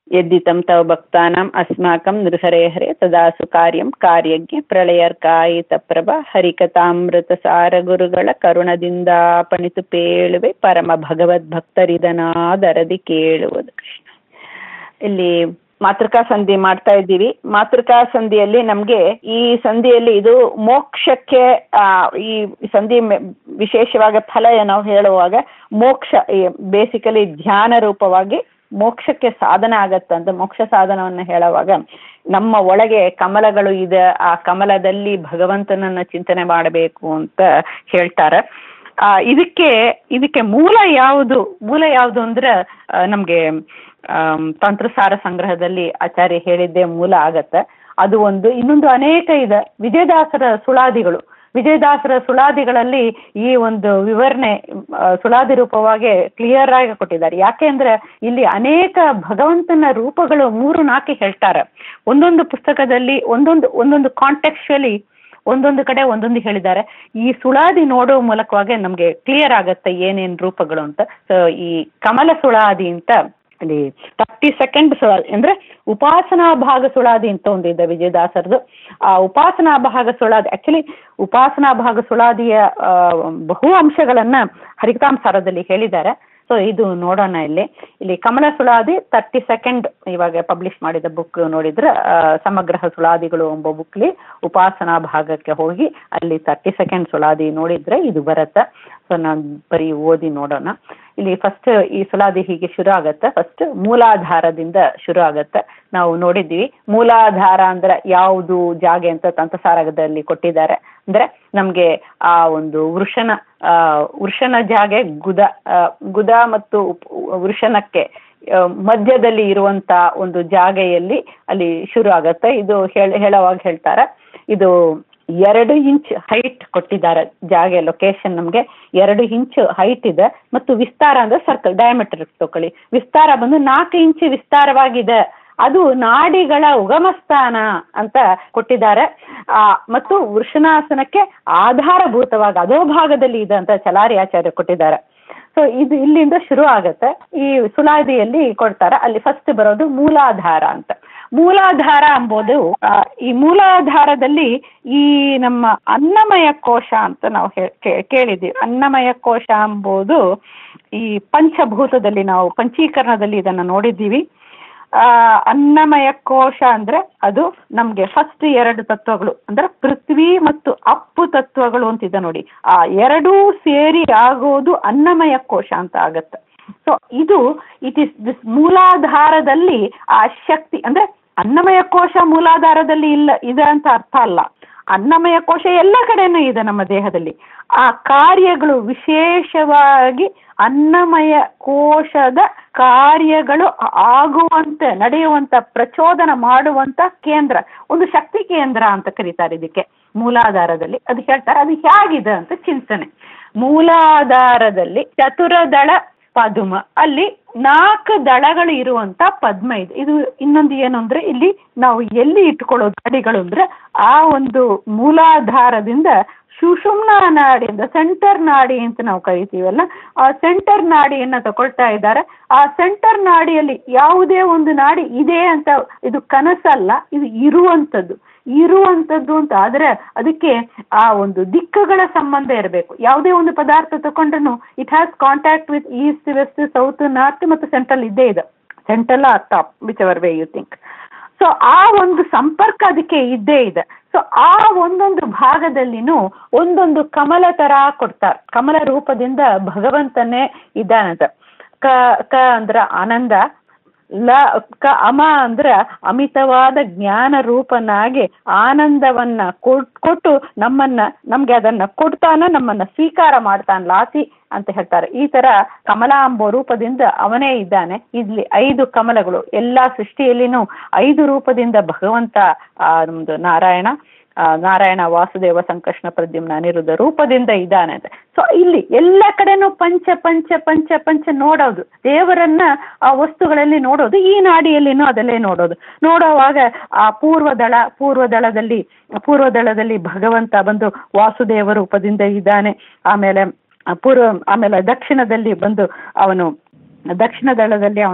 यद्दितं तव भक्तानाम् अस्माकं नृहरे हरे तदासु ಕಾರ್ಯಂ ಕಾರ್ಯಜ್ಞೆ ಪ್ರಳಯರ್ಕಾಯಿತ ಪ್ರಭ ಹರಿಕಥಾಮೃತಸಾರ ಗುರುಗಳ ಕರುಣದಿಂದ ಪಣಿತು ಪೇಳುವೆ ಪರಮ ಭಗವದ್ ಭಕ್ತರಿದನಾದರದಿ ಕೇಳುವುದು ಕೃಷ್ಣ ಇಲ್ಲಿ ಮಾತೃಕಾ ಸಂಧಿ ಮಾಡ್ತಾ ಇದ್ದೀವಿ ಮಾತೃಕಾ ಸಂಧಿಯಲ್ಲಿ ನಮಗೆ ಈ ಸಂಧಿಯಲ್ಲಿ ಇದು ಮೋಕ್ಷಕ್ಕೆ ಆ, ಈ ಸಂಧಿ ಮೆ- ವಿಶೇಷವಾಗಿ ಫಲ ನಾವು ಹೇಳುವಾಗ ಮೋಕ್ಷ ಬೇಸಿಕಲಿ ಧ್ಯಾನ ರೂಪವಾಗಿ ಮೋಕ್ಷಕ್ಕೆ ಸಾಧನ ಆಗತ್ತಂತ ಮೋಕ್ಷ ಸಾಧನವನ್ನು ಹೇಳುವಾಗ ನಮ್ಮ ಒಳಗೆ ಕಮಲಗಳು ಇದೆ ಆ ಕಮಲದಲ್ಲಿ ಭಗವಂತನನ್ನ ಚಿಂತನೆ ಮಾಡಬೇಕು ಅಂತ ಹೇಳ್ತಾರೆ ಆ, ಇದಕ್ಕೆ ಇದಕ್ಕೆ ಮೂಲ ಯಾವುದು ಮೂಲ ಯಾವುದು ಅಂದ್ರೆ ಆ, ನಮ್ಗೆ ಆಮ್, ತಂತ್ರಸಾರ ಸಂಗ್ರಹದಲ್ಲಿ ಆಚಾರ್ಯ ಹೇಳಿದ್ದೇ ಮೂಲ ಆಗತ್ತೆ ಅದು ಒಂದು ಇನ್ನೊಂದು ಅನೇಕ ಇದೆ ವಿಜಯದಾಸರ ಸುಳಾದಿಗಳು ವಿಜಯದಾಸರ ಸುಳಾದಿಗಳಲ್ಲಿ ಈ ಒಂದು ವಿವರಣೆ ಆ, ಸುಳಾದಿ ರೂಪವಾಗಿ ಕ್ಲಿಯರ್ ಆಗಿ ಕೊಟ್ಟಿದ್ದಾರೆ ಯಾಕೆಂದ್ರೆ ಇಲ್ಲಿ ಅನೇಕ ಭಗವಂತನ ರೂಪಗಳು ಮೂರು ನಾಲ್ಕು ಹೇಳ್ತಾರೆ ಒಂದೊಂದು ಪುಸ್ತಕದಲ್ಲಿ ಒಂದೊಂದು ಒಂದೊಂದು ಕಾಂಟೆಕ್ಚುಲಿ ಒಂದೊಂದು ಕಡೆ ಒಂದೊಂದು ಹೇಳಿದ್ದಾರೆ ಈ ಸುಳಾದಿ ನೋಡೋ ಮೂಲಕವಾಗಿ ನಮಗೆ ಕ್ಲಿಯರ್ ಆಗತ್ತೆ ಏನೇನ್ ರೂಪಗಳು ಅಂತ ಸೊ ಈ ಕಮಲ ಸುಳಾದಿ ಅಂತ ಅಲ್ಲಿ ತರ್ಟಿ ಸೆಕೆಂಡ್ ಸುಳಾದಿ ಅಂದ್ರೆ ಉಪಾಸನಾ ಭಾಗ ಸುಳಾದಿ ಅಂತ ಒಂದಿದೆ ವಿಜಯದಾಸರದು ಆ ಉಪಾಸನಾ ಭಾಗ ಸುಳಾದಿ ಆಕ್ಚುಲಿ ಉಪಾಸನಾ ಭಾಗ ಸುಳಾದಿಯ ಆ, ಬಹು ಅಂಶಗಳನ್ನ ಹರಿಕತಾಂಸಾರದಲ್ಲಿ ಹೇಳಿದ್ದಾರೆ ಸೊ ಇದು ನೋಡೋಣ ಇಲ್ಲಿ ಇಲ್ಲಿ ಕಮಲ ಸುಳಾದಿ ತರ್ಟಿ ಸೆಕೆಂಡ್ ಇವಾಗ ಪಬ್ಲಿಷ್ ಮಾಡಿದ ಬುಕ್ ನೋಡಿದ್ರೆ ಆ, ಸಮಗ್ರ ಸುಳಾದಿಗಳು ಎಂಬ ಬುಕ್ಲಿ ಉಪಾಸನಾ ಭಾಗಕ್ಕೆ ಹೋಗಿ ಅಲ್ಲಿ ತರ್ಟಿ ಸೆಕೆಂಡ್ ಸುಳಾದಿ ನೋಡಿದ್ರೆ ಇದು ಬರುತ್ತೆ ಸೊ ನಾನು ಬರೀ ಓದಿ ನೋಡೋಣ ಇಲ್ಲಿ ಫಸ್ಟ್ ಈ ಸುಳಾದಿ ಹೀಗೆ ಶುರು ಆಗತ್ತೆ ಫಸ್ಟ್ ಮೂಲಾಧಾರದಿಂದ ಶುರು ಆಗತ್ತೆ ನಾವು ನೋಡಿದ್ವಿ ಮೂಲಾಧಾರ ಅಂದ್ರೆ ಯಾವುದು ಜಾಗೆ ಅಂತ ತಂತ್ರಸಾರದಲ್ಲಿ ಕೊಟ್ಟಿದ್ದಾರೆ ಅಂದ್ರೆ ನಮ್ಗೆ ಆ ಒಂದು ವೃಷನ ಆ ವೃಷನ ಜಾಗೆ ಗುದ ಆ, ಗುದ ಮತ್ತು ಉಪ್- ವೃಷನಕ್ಕೆ ಆ, ಮಧ್ಯದಲ್ಲಿ ಇರುವಂತ ಒಂದು ಜಾಗೆಯಲ್ಲಿ ಅಲ್ಲಿ ಶುರು ಆಗತ್ತೆ ಇದು ಹೇಳ ಹೇಳುವಾಗ ಹೇಳ್ತಾರೆ ಇದು ಎರಡು ಇಂಚ್ ಹೈಟ್ ಕೊಟ್ಟಿದ್ದಾರೆ ಜಾಗೆ ಲೊಕೇಶನ್ ನಮಗೆ ಎರಡು ಇಂಚ್ ಹೈಟ್ ಇದೆ ಮತ್ತು ವಿಸ್ತಾರ ಅಂದ್ರೆ ಸರ್ಕಲ್ ಡಯಾಮೀಟರ್ ತಗೊಳ್ಳಿ ವಿಸ್ತಾರ ಬಂದು ನಾಲ್ಕು ಇಂಚ್ ವಿಸ್ತಾರವಾಗಿದೆ ಅದು ನಾಡಿಗಳ ಉಗಮ ಸ್ಥಾನ ಅಂತ ಕೊಟ್ಟಿದ್ದಾರೆ ಆ, ಮತ್ತು ವೃಷಣಾಸನಕ್ಕೆ ಆಧಾರಭೂತವಾಗಿ ಅದೋ ಭಾಗದಲ್ಲಿ ಇದೆ ಅಂತ ಚಲಾರಿ ಆಚಾರ್ಯ ಕೊಟ್ಟಿದ್ದಾರೆ ಸೊ ಇದು ಇಲ್ಲಿಂದ ಶುರು ಆಗತ್ತೆ ಈ ಸುಳಾದಿಯಲ್ಲಿ ಕೊಡ್ತಾರೆ ಅಲ್ಲಿ ಫಸ್ಟ್ ಬರೋದು ಮೂಲಾಧಾರ ಅಂತ ಮೂಲಾಧಾರ ಎಂಬುದು ಆ, ಈ ಮೂಲಾಧಾರದಲ್ಲಿ ಈ ನಮ್ಮ ಅನ್ನಮಯ ಕೋಶ ಅಂತ ನಾವು ಹೇ- ಕೇ- ಕೇಳಿದ್ದೀವಿ ಅನ್ನಮಯ ಕೋಶ ಎಂಬುದು ಈ ಪಂಚಭೂತದಲ್ಲಿ ನಾವು ಪಂಚೀಕರಣದಲ್ಲಿ ಇದನ್ನ ನೋಡಿದ್ದೀವಿ ಆ ಅನ್ನಮಯ ಕೋಶ ಅಂದ್ರೆ ಅದು ನಮ್ಗೆ ಫಸ್ಟ್ ಎರಡು ತತ್ವಗಳು ಅಂದ್ರೆ ಪೃಥ್ವಿ ಮತ್ತು ಅಪ್ಪು ತತ್ವಗಳು ಅಂತಿದೆ ನೋಡಿ ಆ ಎರಡೂ ಸೇರಿ ಆಗೋದು ಅನ್ನಮಯ ಕೋಶ ಅಂತ ಆಗತ್ತೆ ಸೊ ಇದು ಇಟ್ ಇಸ್ ದಿಸ್ ಮೂಲಾಧಾರದಲ್ಲಿ ಆ ಶಕ್ತಿ ಅಂದ್ರೆ ಅನ್ನಮಯ ಕೋಶ ಮೂಲಾಧಾರದಲ್ಲಿ ಇಲ್ಲ ಇದೆ ಅಂತ ಅರ್ಥ ಅಲ್ಲ ಅನ್ನಮಯ ಕೋಶ ಎಲ್ಲ ಕಡೆನೂ ಇದೆ ನಮ್ಮ ದೇಹದಲ್ಲಿ ಆ ಕಾರ್ಯಗಳು ವಿಶೇಷವಾಗಿ ಅನ್ನಮಯ ಕೋಶದ ಕಾರ್ಯಗಳು ಆಗುವಂತೆ ನಡೆಯುವಂತ ಪ್ರಚೋದನ ಮಾಡುವಂತ ಕೇಂದ್ರ ಒಂದು ಶಕ್ತಿ ಕೇಂದ್ರ ಅಂತ ಕರೀತಾರೆ ಇದಕ್ಕೆ ಮೂಲಾಧಾರದಲ್ಲಿ ಅದು ಹೇಳ್ತಾರೆ ಅದು ಹೇಗಿದೆ ಅಂತ ಚಿಂತನೆ ಮೂಲಾಧಾರದಲ್ಲಿ ಚತುರದಳ ಪದುಮ ಅಲ್ಲಿ ನಾಲ್ಕು ದಳಗಳು ಇರುವಂತ ಪದ್ಮ ಇದೆ ಇದು ಇನ್ನೊಂದು ಏನು ಅಂದ್ರೆ ಇಲ್ಲಿ ನಾವು ಎಲ್ಲಿ ಇಟ್ಕೊಳ್ಳೋದು ಅಡಿಗಳು ಅಂದ್ರೆ ಆ ಒಂದು ಮೂಲಾಧಾರದಿಂದ ಸುಷುಮ್ನ ನಾಡಿಯಿಂದ ಸೆಂಟರ್ ನಾಡಿ ಅಂತ ನಾವು ಕರಿತೀವಲ್ಲ ಆ ಸೆಂಟರ್ ನಾಡಿಯನ್ನ ತಗೊಳ್ತಾ ಇದ್ದಾರೆ ಆ ಸೆಂಟರ್ ನಾಡಿಯಲ್ಲಿ ಯಾವುದೇ ಒಂದು ನಾಡಿ ಇದೆ ಅಂತ ಇದು ಕನಸಲ್ಲ ಇದು ಇರುವಂಥದ್ದು ಇರುವಂಥದ್ದು ಅಂತ ಆದ್ರೆ ಅದಕ್ಕೆ ಆ ಒಂದು ದಿಕ್ಕುಗಳ ಸಂಬಂಧ ಇರಬೇಕು ಯಾವುದೇ ಒಂದು ಪದಾರ್ಥ ತಗೊಂಡ್ರು it has contact with east west south north ಮತ್ತು ಸೆಂಟ್ರಲ್ ಇದ್ದೇ ಇದೆ ಸೆಂಟ್ರಲ್ ಆ top which ever way you think so ಆ ಒಂದು ಸಂಪರ್ಕ ಅದಕ್ಕೆ ಇದ್ದೇ ಇದೆ ಸೊ ಆ ಒಂದೊಂದು ಭಾಗದಲ್ಲಿನೂ ಒಂದೊಂದು ಕಮಲ ತರ ಕೊಡ್ತಾರೆ ಕಮಲ ರೂಪದಿಂದ ಭಗವಂತನೇ ಇದ್ದಾನಂತ ಕ ಕ ಅಂದ್ರ ಆನಂದ ಲ ಕ ಅಮ ಅಂದ್ರ ಅಮಿತವಾದ ಜ್ಞಾನ ರೂಪನಾಗಿ ಆನಂದವನ್ನ ಕೊಟ್- ಕೊಟ್ಟು ನಮ್ಮನ್ನ ನಮ್ಗೆ ಅದನ್ನ ಕೊಡ್ತಾನ ನಮ್ಮನ್ನ ಸ್ವೀಕಾರ ಮಾಡ್ತಾನ ಲಾಸಿ ಅಂತ ಹೇಳ್ತಾರೆ ಈ ತರ ಕಮಲ ಎಂಬ ರೂಪದಿಂದ ಅವನೇ ಇದ್ದಾನೆ ಇಲ್ಲಿ ಐದು ಕಮಲಗಳು ಎಲ್ಲಾ ಸೃಷ್ಟಿಯಲ್ಲಿನೂ ಐದು ರೂಪದಿಂದ ಭಗವಂತ ಆ ನಮ್ದು ನಾರಾಯಣ ಆ, ನಾರಾಯಣ ವಾಸುದೇವ ಸಂಕೃಷ್ಣ ಪ್ರದ್ಯುಮ್ನ ಅನಿರುದ್ಧ ರೂಪದಿಂದ ಇದ್ದಾನೆ ಅಂತ ಸೊ ಇಲ್ಲಿ ಎಲ್ಲ ಕಡೆನೂ ಪಂಚ ಪಂಚ ಪಂಚ ಪಂಚ ನೋಡೋದು ದೇವರನ್ನ ಆ ವಸ್ತುಗಳಲ್ಲಿ ನೋಡೋದು ಈ ನಾಡಿಯಲ್ಲಿನೂ ಅದಲ್ಲೇ ನೋಡೋದು ನೋಡುವಾಗ ಆ ಪೂರ್ವದಳ ಪೂರ್ವದಳದಲ್ಲಿ ಪೂರ್ವದಳದಲ್ಲಿ ಭಗವಂತ ಬಂದು ವಾಸುದೇವ ರೂಪದಿಂದ ಇದ್ದಾನೆ ಆಮೇಲೆ ಆ ಪೂರ್ವ ಆಮೇಲೆ ದಕ್ಷಿಣದಲ್ಲಿ ಬಂದು ಅವನು ದಕ್ಷಿಣ ದಳದಲ್ಲಿ ಅವನು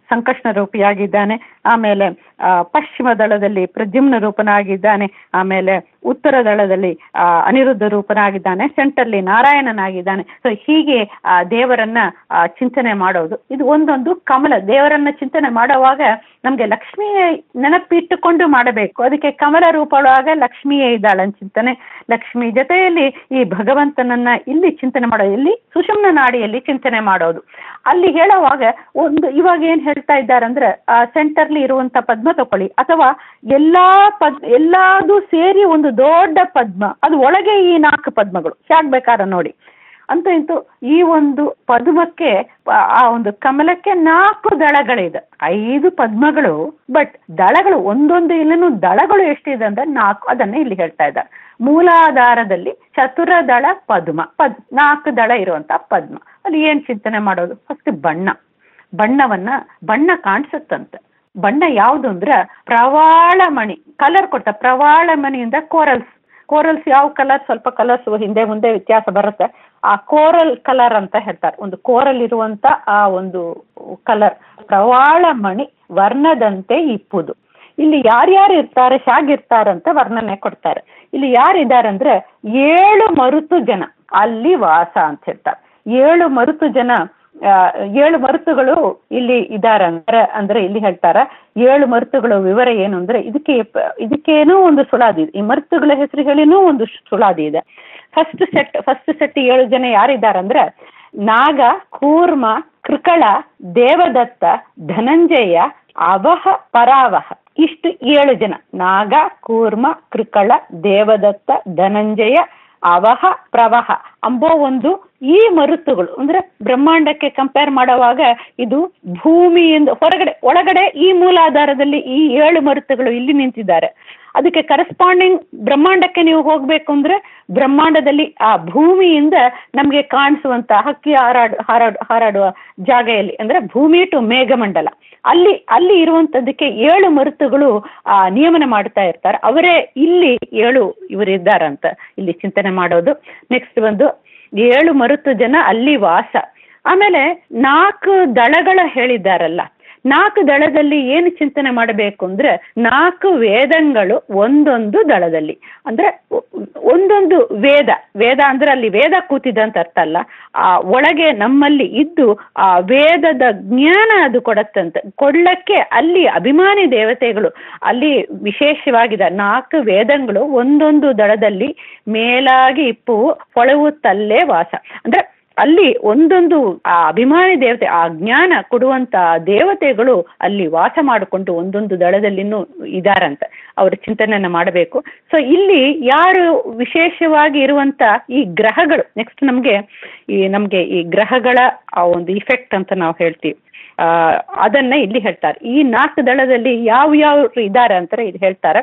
ಸಂಕಷ್ಣ ರೂಪಿಯಾಗಿದ್ದಾನೆ ಆಮೇಲೆ ಆ, ಪಶ್ಚಿಮ ದಳದಲ್ಲಿ ಪ್ರದ್ಯುಮ್ನ ರೂಪನಾಗಿದ್ದಾನೆ ಆಮೇಲೆ ಉತ್ತರ ದಳದಲ್ಲಿ ಆ, ಅನಿರುದ್ಧ ರೂಪನಾಗಿದ್ದಾನೆ ಸೆಂಟರ್ಲಿ ನಾರಾಯಣನಾಗಿದ್ದಾನೆ ಸೊ ಹೀಗೆ ಆ ದೇವರನ್ನ ಆ, ಚಿಂತನೆ ಮಾಡೋದು ಇದು ಒಂದೊಂದು ಕಮಲ ದೇವರನ್ನ ಚಿಂತನೆ ಮಾಡುವಾಗ ನಮ್ಗೆ ಲಕ್ಷ್ಮಿಯ ನೆನಪಿಟ್ಟುಕೊಂಡು ಮಾಡಬೇಕು ಅದಕ್ಕೆ ಕಮಲ ರೂಪದೊಳಗ ಲಕ್ಷ್ಮಿಯೇ ಇದ್ದಾಳೆ ಅಂತ ಚಿಂತನೆ ಲಕ್ಷ್ಮಿ ಜೊತೆಯಲ್ಲಿ ಈ ಭಗವಂತನನ್ನ ಇಲ್ಲಿ ಚಿಂತನೆ ಮಾಡೋದು ಇಲ್ಲಿ ಸುಷುಮ್ನ ನಾಡಿಯಲ್ಲಿ ಚಿಂತನೆ ಮಾಡೋದು ಅಲ್ಲಿ ಹೇಳುವಾಗ ಒಂದು ಇವಾಗ ಏನ್ ಹೇಳ್ತಾ ಇದ್ದಾರೆ ಅಂದ್ರೆ ಆ ಸೆಂಟರ್ಲಿ ಇರುವಂತ ಪದ್ಮ ತಕೊಳ್ಳಿ ಅಥವಾ ಎಲ್ಲಾ ಪದ್ ಎಲ್ಲಾದು ಸೇರಿ ಒಂದು ದೊಡ್ಡ ಪದ್ಮ ಅದು ಒಳಗೆ ಈ ನಾಲ್ಕು ಪದ್ಮಗಳು ಹೇಗ್ ಬೇಕಾದ್ರೆ ನೋಡಿ ಅಂತ ಇಂತೂ ಈ ಒಂದು ಪದ್ಮಕ್ಕೆ ಆ- ಆ ಒಂದು ಕಮಲಕ್ಕೆ ನಾಲ್ಕು ದಳಗಳಿದೆ ಐದು ಪದ್ಮಗಳು ಬಟ್ ದಳಗಳು ಒಂದೊಂದು ಇಲ್ಲಿನೂ ದಳಗಳು ಎಷ್ಟಿದೆ ಅಂದ್ರೆ ನಾಲ್ಕು ಅದನ್ನ ಇಲ್ಲಿ ಹೇಳ್ತಾ ಇದ್ದಾರೆ ಮೂಲಾಧಾರದಲ್ಲಿ ಚತುರದಳ ಪದ್ಮ ಪದ್ ನಾಲ್ಕು ದಳ ಇರುವಂತ ಪದ್ಮ ಅಲ್ಲಿ ಏನ್ ಚಿಂತನೆ ಮಾಡೋದು ಫಸ್ಟ್ ಬಣ್ಣ ಬಣ್ಣವನ್ನ ಬಣ್ಣ ಕಾಣಿಸುತ್ತಂತೆ ಬಣ್ಣ ಯಾವುದು ಅಂದ್ರೆ ಪ್ರವಾಳ ಮಣಿ ಕಲರ್ ಕೊಟ್ಟ ಪ್ರವಾಳ ಮಣಿಯಿಂದ ಕೋರಲ್ಸ್ ಕೋರಲ್ಸ್ ಯಾವ ಕಲರ್ ಸ್ವಲ್ಪ ಕಲರ್ಸ್ ಹಿಂದೆ ಮುಂದೆ ವ್ಯತ್ಯಾಸ ಬರುತ್ತೆ ಆ ಕೋರಲ್ ಕಲರ್ ಅಂತ ಹೇಳ್ತಾರೆ ಒಂದು ಕೋರಲ್ ಇರುವಂತ ಆ ಒಂದು ಕಲರ್ ಪ್ರವಾಳ ಮಣಿ ವರ್ಣದಂತೆ ಇಪ್ಪುದು ಇಲ್ಲಿ ಯಾರ್ಯಾರು ಇರ್ತಾರೆ ಹೇಗಿರ್ತಾರೆ ಅಂತ ವರ್ಣನೆ ಕೊಡ್ತಾರೆ ಇಲ್ಲಿ ಯಾರಿದ್ದಾರೆ ಅಂದ್ರೆ ಏಳು ಮರುತು ಜನ ಅಲ್ಲಿ ವಾಸ ಅಂತ ಹೇಳ್ತಾರೆ ಏಳು ಮರುತು ಜನ ಆ, ಏಳು ಮರುತುಗಳು ಇಲ್ಲಿ ಇದಾರೆ ಅಂದ್ರೆ ಅಂದ್ರೆ ಇಲ್ಲಿ ಹೇಳ್ತಾರ ಏಳು ಮರುತುಗಳ ವಿವರ ಏನು ಅಂದ್ರೆ ಇದಕ್ಕೆ ಪ- ಇದಕ್ಕೇನೋ ಒಂದು ಸುಳಾದಿ ಇದೆ ಈ ಮರುತುಗಳ ಹೆಸರು ಹೇಳಿನೂ ಒಂದು ಸುಳಾದಿ ಇದೆ ಫಸ್ಟ್ ಸೆಟ್ ಫಸ್ಟ್ ಸೆಟ್ ಏಳು ಜನ ಯಾರಿದ್ದಾರೆ ಅಂದ್ರೆ ನಾಗ ಕೂರ್ಮ ಕೃಕಳ ದೇವದತ್ತ ಧನಂಜಯ ಅವಹ ಪರಾವಹ ಇಷ್ಟು ಏಳು ಜನ ನಾಗ ಕೂರ್ಮ ಕೃಕಳ ದೇವದತ್ತ ಧನಂಜಯ ಅವಹ ಪ್ರವಹ ಅಂಬೋ ಒಂದು ಈ ಮರುತ್ತುಗಳು ಅಂದ್ರೆ ಬ್ರಹ್ಮಾಂಡಕ್ಕೆ ಕಂಪೇರ್ ಮಾಡುವಾಗ ಇದು ಭೂಮಿಯಿಂದ ಹೊರಗಡೆ ಒಳಗಡೆ ಈ ಮೂಲಾಧಾರದಲ್ಲಿ ಈ ಏಳು ಮರುತ್ತುಗಳು ಇಲ್ಲಿ ನಿಂತಿದ್ದಾರೆ ಅದಕ್ಕೆ ಕರೆಸ್ಪಾಂಡಿಂಗ್ ಬ್ರಹ್ಮಾಂಡಕ್ಕೆ ನೀವು ಹೋಗ್ಬೇಕು ಅಂದ್ರೆ ಬ್ರಹ್ಮಾಂಡದಲ್ಲಿ ಆ ಭೂಮಿಯಿಂದ ನಮಗೆ ಕಾಣಿಸುವಂತ ಹಕ್ಕಿ ಹಾರಾಡ್ ಹಾರಾಡ್ ಹಾರಾಡುವ ಜಾಗೆಯಲ್ಲಿ ಅಂದ್ರೆ ಭೂಮಿ ಟು ಮೇಘಮಂಡಲ ಅಲ್ಲಿ ಅಲ್ಲಿ ಇರುವಂತದ್ದಕ್ಕೆ ಏಳು ಮರುತ್ತುಗಳು ಆ ನಿಯಮನ ಮಾಡ್ತಾ ಇರ್ತಾರೆ ಅವರೇ ಇಲ್ಲಿ ಏಳು ಇವರು ಇದ್ದಾರಂತ ಇಲ್ಲಿ ಚಿಂತನೆ ಮಾಡೋದು ನೆಕ್ಸ್ಟ್ ಬಂದು ಏಳು ಮರುತು ಜನ ಅಲ್ಲಿ ವಾಸ ಆಮೇಲೆ ನಾಲ್ಕು ದಳಗಳ ಹೇಳಿದ್ದಾರಲ್ಲ ನಾಲ್ಕು ದಳದಲ್ಲಿ ಏನು ಚಿಂತನೆ ಮಾಡಬೇಕು ಅಂದ್ರೆ ನಾಲ್ಕು ವೇದಗಳು ಒಂದೊಂದು ದಳದಲ್ಲಿ ಅಂದ್ರೆ ಒ- ಒಂದೊಂದು ವೇದ ವೇದ ಅಂದ್ರೆ ಅಲ್ಲಿ ವೇದ ಕೂತಿದೆ ಅಂತ ಅರ್ಥ ಅಲ್ಲ ಆ ಒಳಗೆ ನಮ್ಮಲ್ಲಿ ಇದ್ದು ಆ ವೇದದ ಜ್ಞಾನ ಅದು ಕೊಡತ್ತಂತೆ ಕೊಡ್ಲಕ್ಕೆ ಅಲ್ಲಿ ಅಭಿಮಾನಿ ದೇವತೆಗಳು ಅಲ್ಲಿ ವಿಶೇಷವಾಗಿದೆ ನಾಲ್ಕು ವೇದಗಳು ಒಂದೊಂದು ದಳದಲ್ಲಿ ಮೇಲಾಗಿ ಇಪ್ಪುವು ಹೊಳವುತ್ತಲ್ಲೇ ವಾಸ ಅಂದ್ರೆ ಅಲ್ಲಿ ಒಂದೊಂದು ಆ ಅಭಿಮಾನಿ ದೇವತೆ ಆ ಜ್ಞಾನ ಕೊಡುವಂತ ದೇವತೆಗಳು ಅಲ್ಲಿ ವಾಸ ಮಾಡಿಕೊಂಡು ಒಂದೊಂದು ದಳದಲ್ಲಿನೂ ಇದಾರಂತೆ ಅವ್ರ ಚಿಂತನೆಯನ್ನ ಮಾಡಬೇಕು ಸೊ ಇಲ್ಲಿ ಯಾರು ವಿಶೇಷವಾಗಿ ಇರುವಂತ ಈ ಗ್ರಹಗಳು ನೆಕ್ಸ್ಟ್ ನಮ್ಗೆ ಈ ನಮ್ಗೆ ಈ ಗ್ರಹಗಳ ಆ ಒಂದು ಇಫೆಕ್ಟ್ ಅಂತ ನಾವು ಹೇಳ್ತೀವಿ ಆ ಅದನ್ನ ಇಲ್ಲಿ ಹೇಳ್ತಾರೆ ಈ ನಾಲ್ಕು ದಳದಲ್ಲಿ ಯಾವ ಯಾವ ಇದ್ದಾರೆ ಅಂತಾರೆ ಇದು ಹೇಳ್ತಾರೆ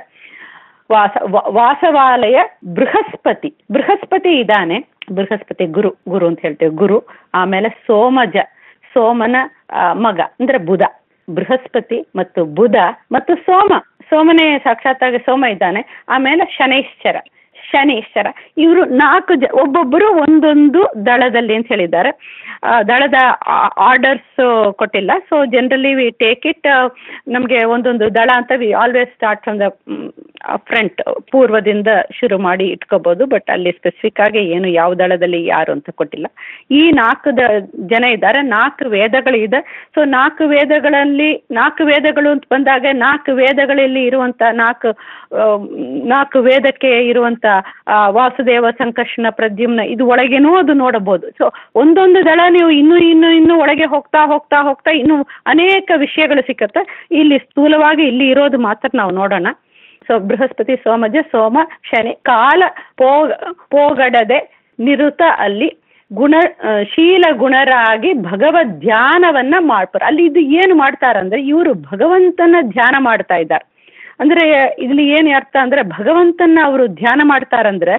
ವಾಸ ವ- ವಾಸವಾಲಯ ಬೃಹಸ್ಪತಿ ಬೃಹಸ್ಪತಿ ಇದ್ದಾನೆ ಬೃಹಸ್ಪತಿ ಗುರು ಗುರು ಅಂತ ಹೇಳ್ತೇವೆ ಗುರು ಆಮೇಲೆ ಸೋಮಜ ಸೋಮನ ಆ, ಮಗ ಅಂದ್ರೆ ಬುಧ ಬೃಹಸ್ಪತಿ ಮತ್ತು ಬುಧ ಮತ್ತು ಸೋಮ ಸೋಮನೇ ಸಾಕ್ಷಾತ್ತಾಗಿ ಸೋಮ ಇದ್ದಾನೆ ಆಮೇಲೆ ಶನೈಶ್ಚರ ಶನೀಶ್ವರ ಇವರು ನಾಲ್ಕು ಜ ಒಬ್ಬೊಬ್ಬರು ಒಂದೊಂದು ದಳದಲ್ಲಿ ಅಂತ ಹೇಳಿದ್ದಾರೆ ಆ, ದಳದ ಆರ್ಡರ್ಸ್ ಕೊಟ್ಟಿಲ್ಲ so generally we take it ನಮಗೆ ಒಂದೊಂದು ದಳ ಅಂತ we always start from the front ಪೂರ್ವದಿಂದ ಶುರು ಮಾಡಿ ಇಟ್ಕೋಬಹುದು ಬಟ್ ಅಲ್ಲಿ ಸ್ಪೆಸಿಫಿಕ್ ಆಗಿ ಏನು ಯಾವ ದಳದಲ್ಲಿ ಯಾರು ಅಂತ ಕೊಟ್ಟಿಲ್ಲ ಈ ನಾಲ್ಕು ದ ಜನ ಇದ್ದಾರೆ ನಾಲ್ಕು ವೇದಗಳು ಇದೆ ಸೊ ನಾಲ್ಕು ವೇದಗಳಲ್ಲಿ ನಾಲ್ಕು ವೇದಗಳು ಅಂತ ಬಂದಾಗ ನಾಲ್ಕು ವೇದಗಳಲ್ಲಿ ಇರುವಂತ ನಾಲ್ಕು ಆ, ನಾಲ್ಕು ವೇದಕ್ಕೆ ಇರುವಂತ ಆ, ವಾಸುದೇವ ಸಂಕರ್ಷಣ ಪ್ರದ್ಯುಮ್ನ ಇದು ಒಳಗೇನೂ ಅದು ನೋಡಬಹುದು ಸೊ ಒಂದೊಂದು ದಳ ನೀವು ಇನ್ನು ಇನ್ನು ಇನ್ನು ಒಳಗೆ ಹೋಗ್ತಾ ಹೋಗ್ತಾ ಹೋಗ್ತಾ ಇನ್ನು ಅನೇಕ ವಿಷಯಗಳು ಸಿಕ್ಕತ್ತೆ ಇಲ್ಲಿ ಸ್ಥೂಲವಾಗಿ ಇಲ್ಲಿ ಇರೋದು ಮಾತ್ರ ನಾವು ನೋಡೋಣ ಸೊ ಬೃಹಸ್ಪತಿ ಸೋಮಜ ಸೋಮ ಶನಿ ಕಾಲ ಪೋಗ ಪೋಗಡದೆ ನಿರುತ ಅಲ್ಲಿ ಗುಣ ಆ, ಶೀಲ ಗುಣರಾಗಿ ಭಗವದ್ ಧ್ಯಾನವನ್ನ ಮಾಡ್ತಾರೆ ಅಲ್ಲಿ ಇದು ಏನು ಮಾಡ್ತಾರಂದ್ರೆ ಇವರು ಭಗವಂತನ ಧ್ಯಾನ ಮಾಡ್ತಾ ಇದ್ದಾರೆ ಅಂದ್ರೆ ಇಲ್ಲಿ ಏನು ಅರ್ಥ ಅಂದ್ರೆ ಭಗವಂತನ ಅವರು ಧ್ಯಾನ ಮಾಡ್ತಾರಂದ್ರೆ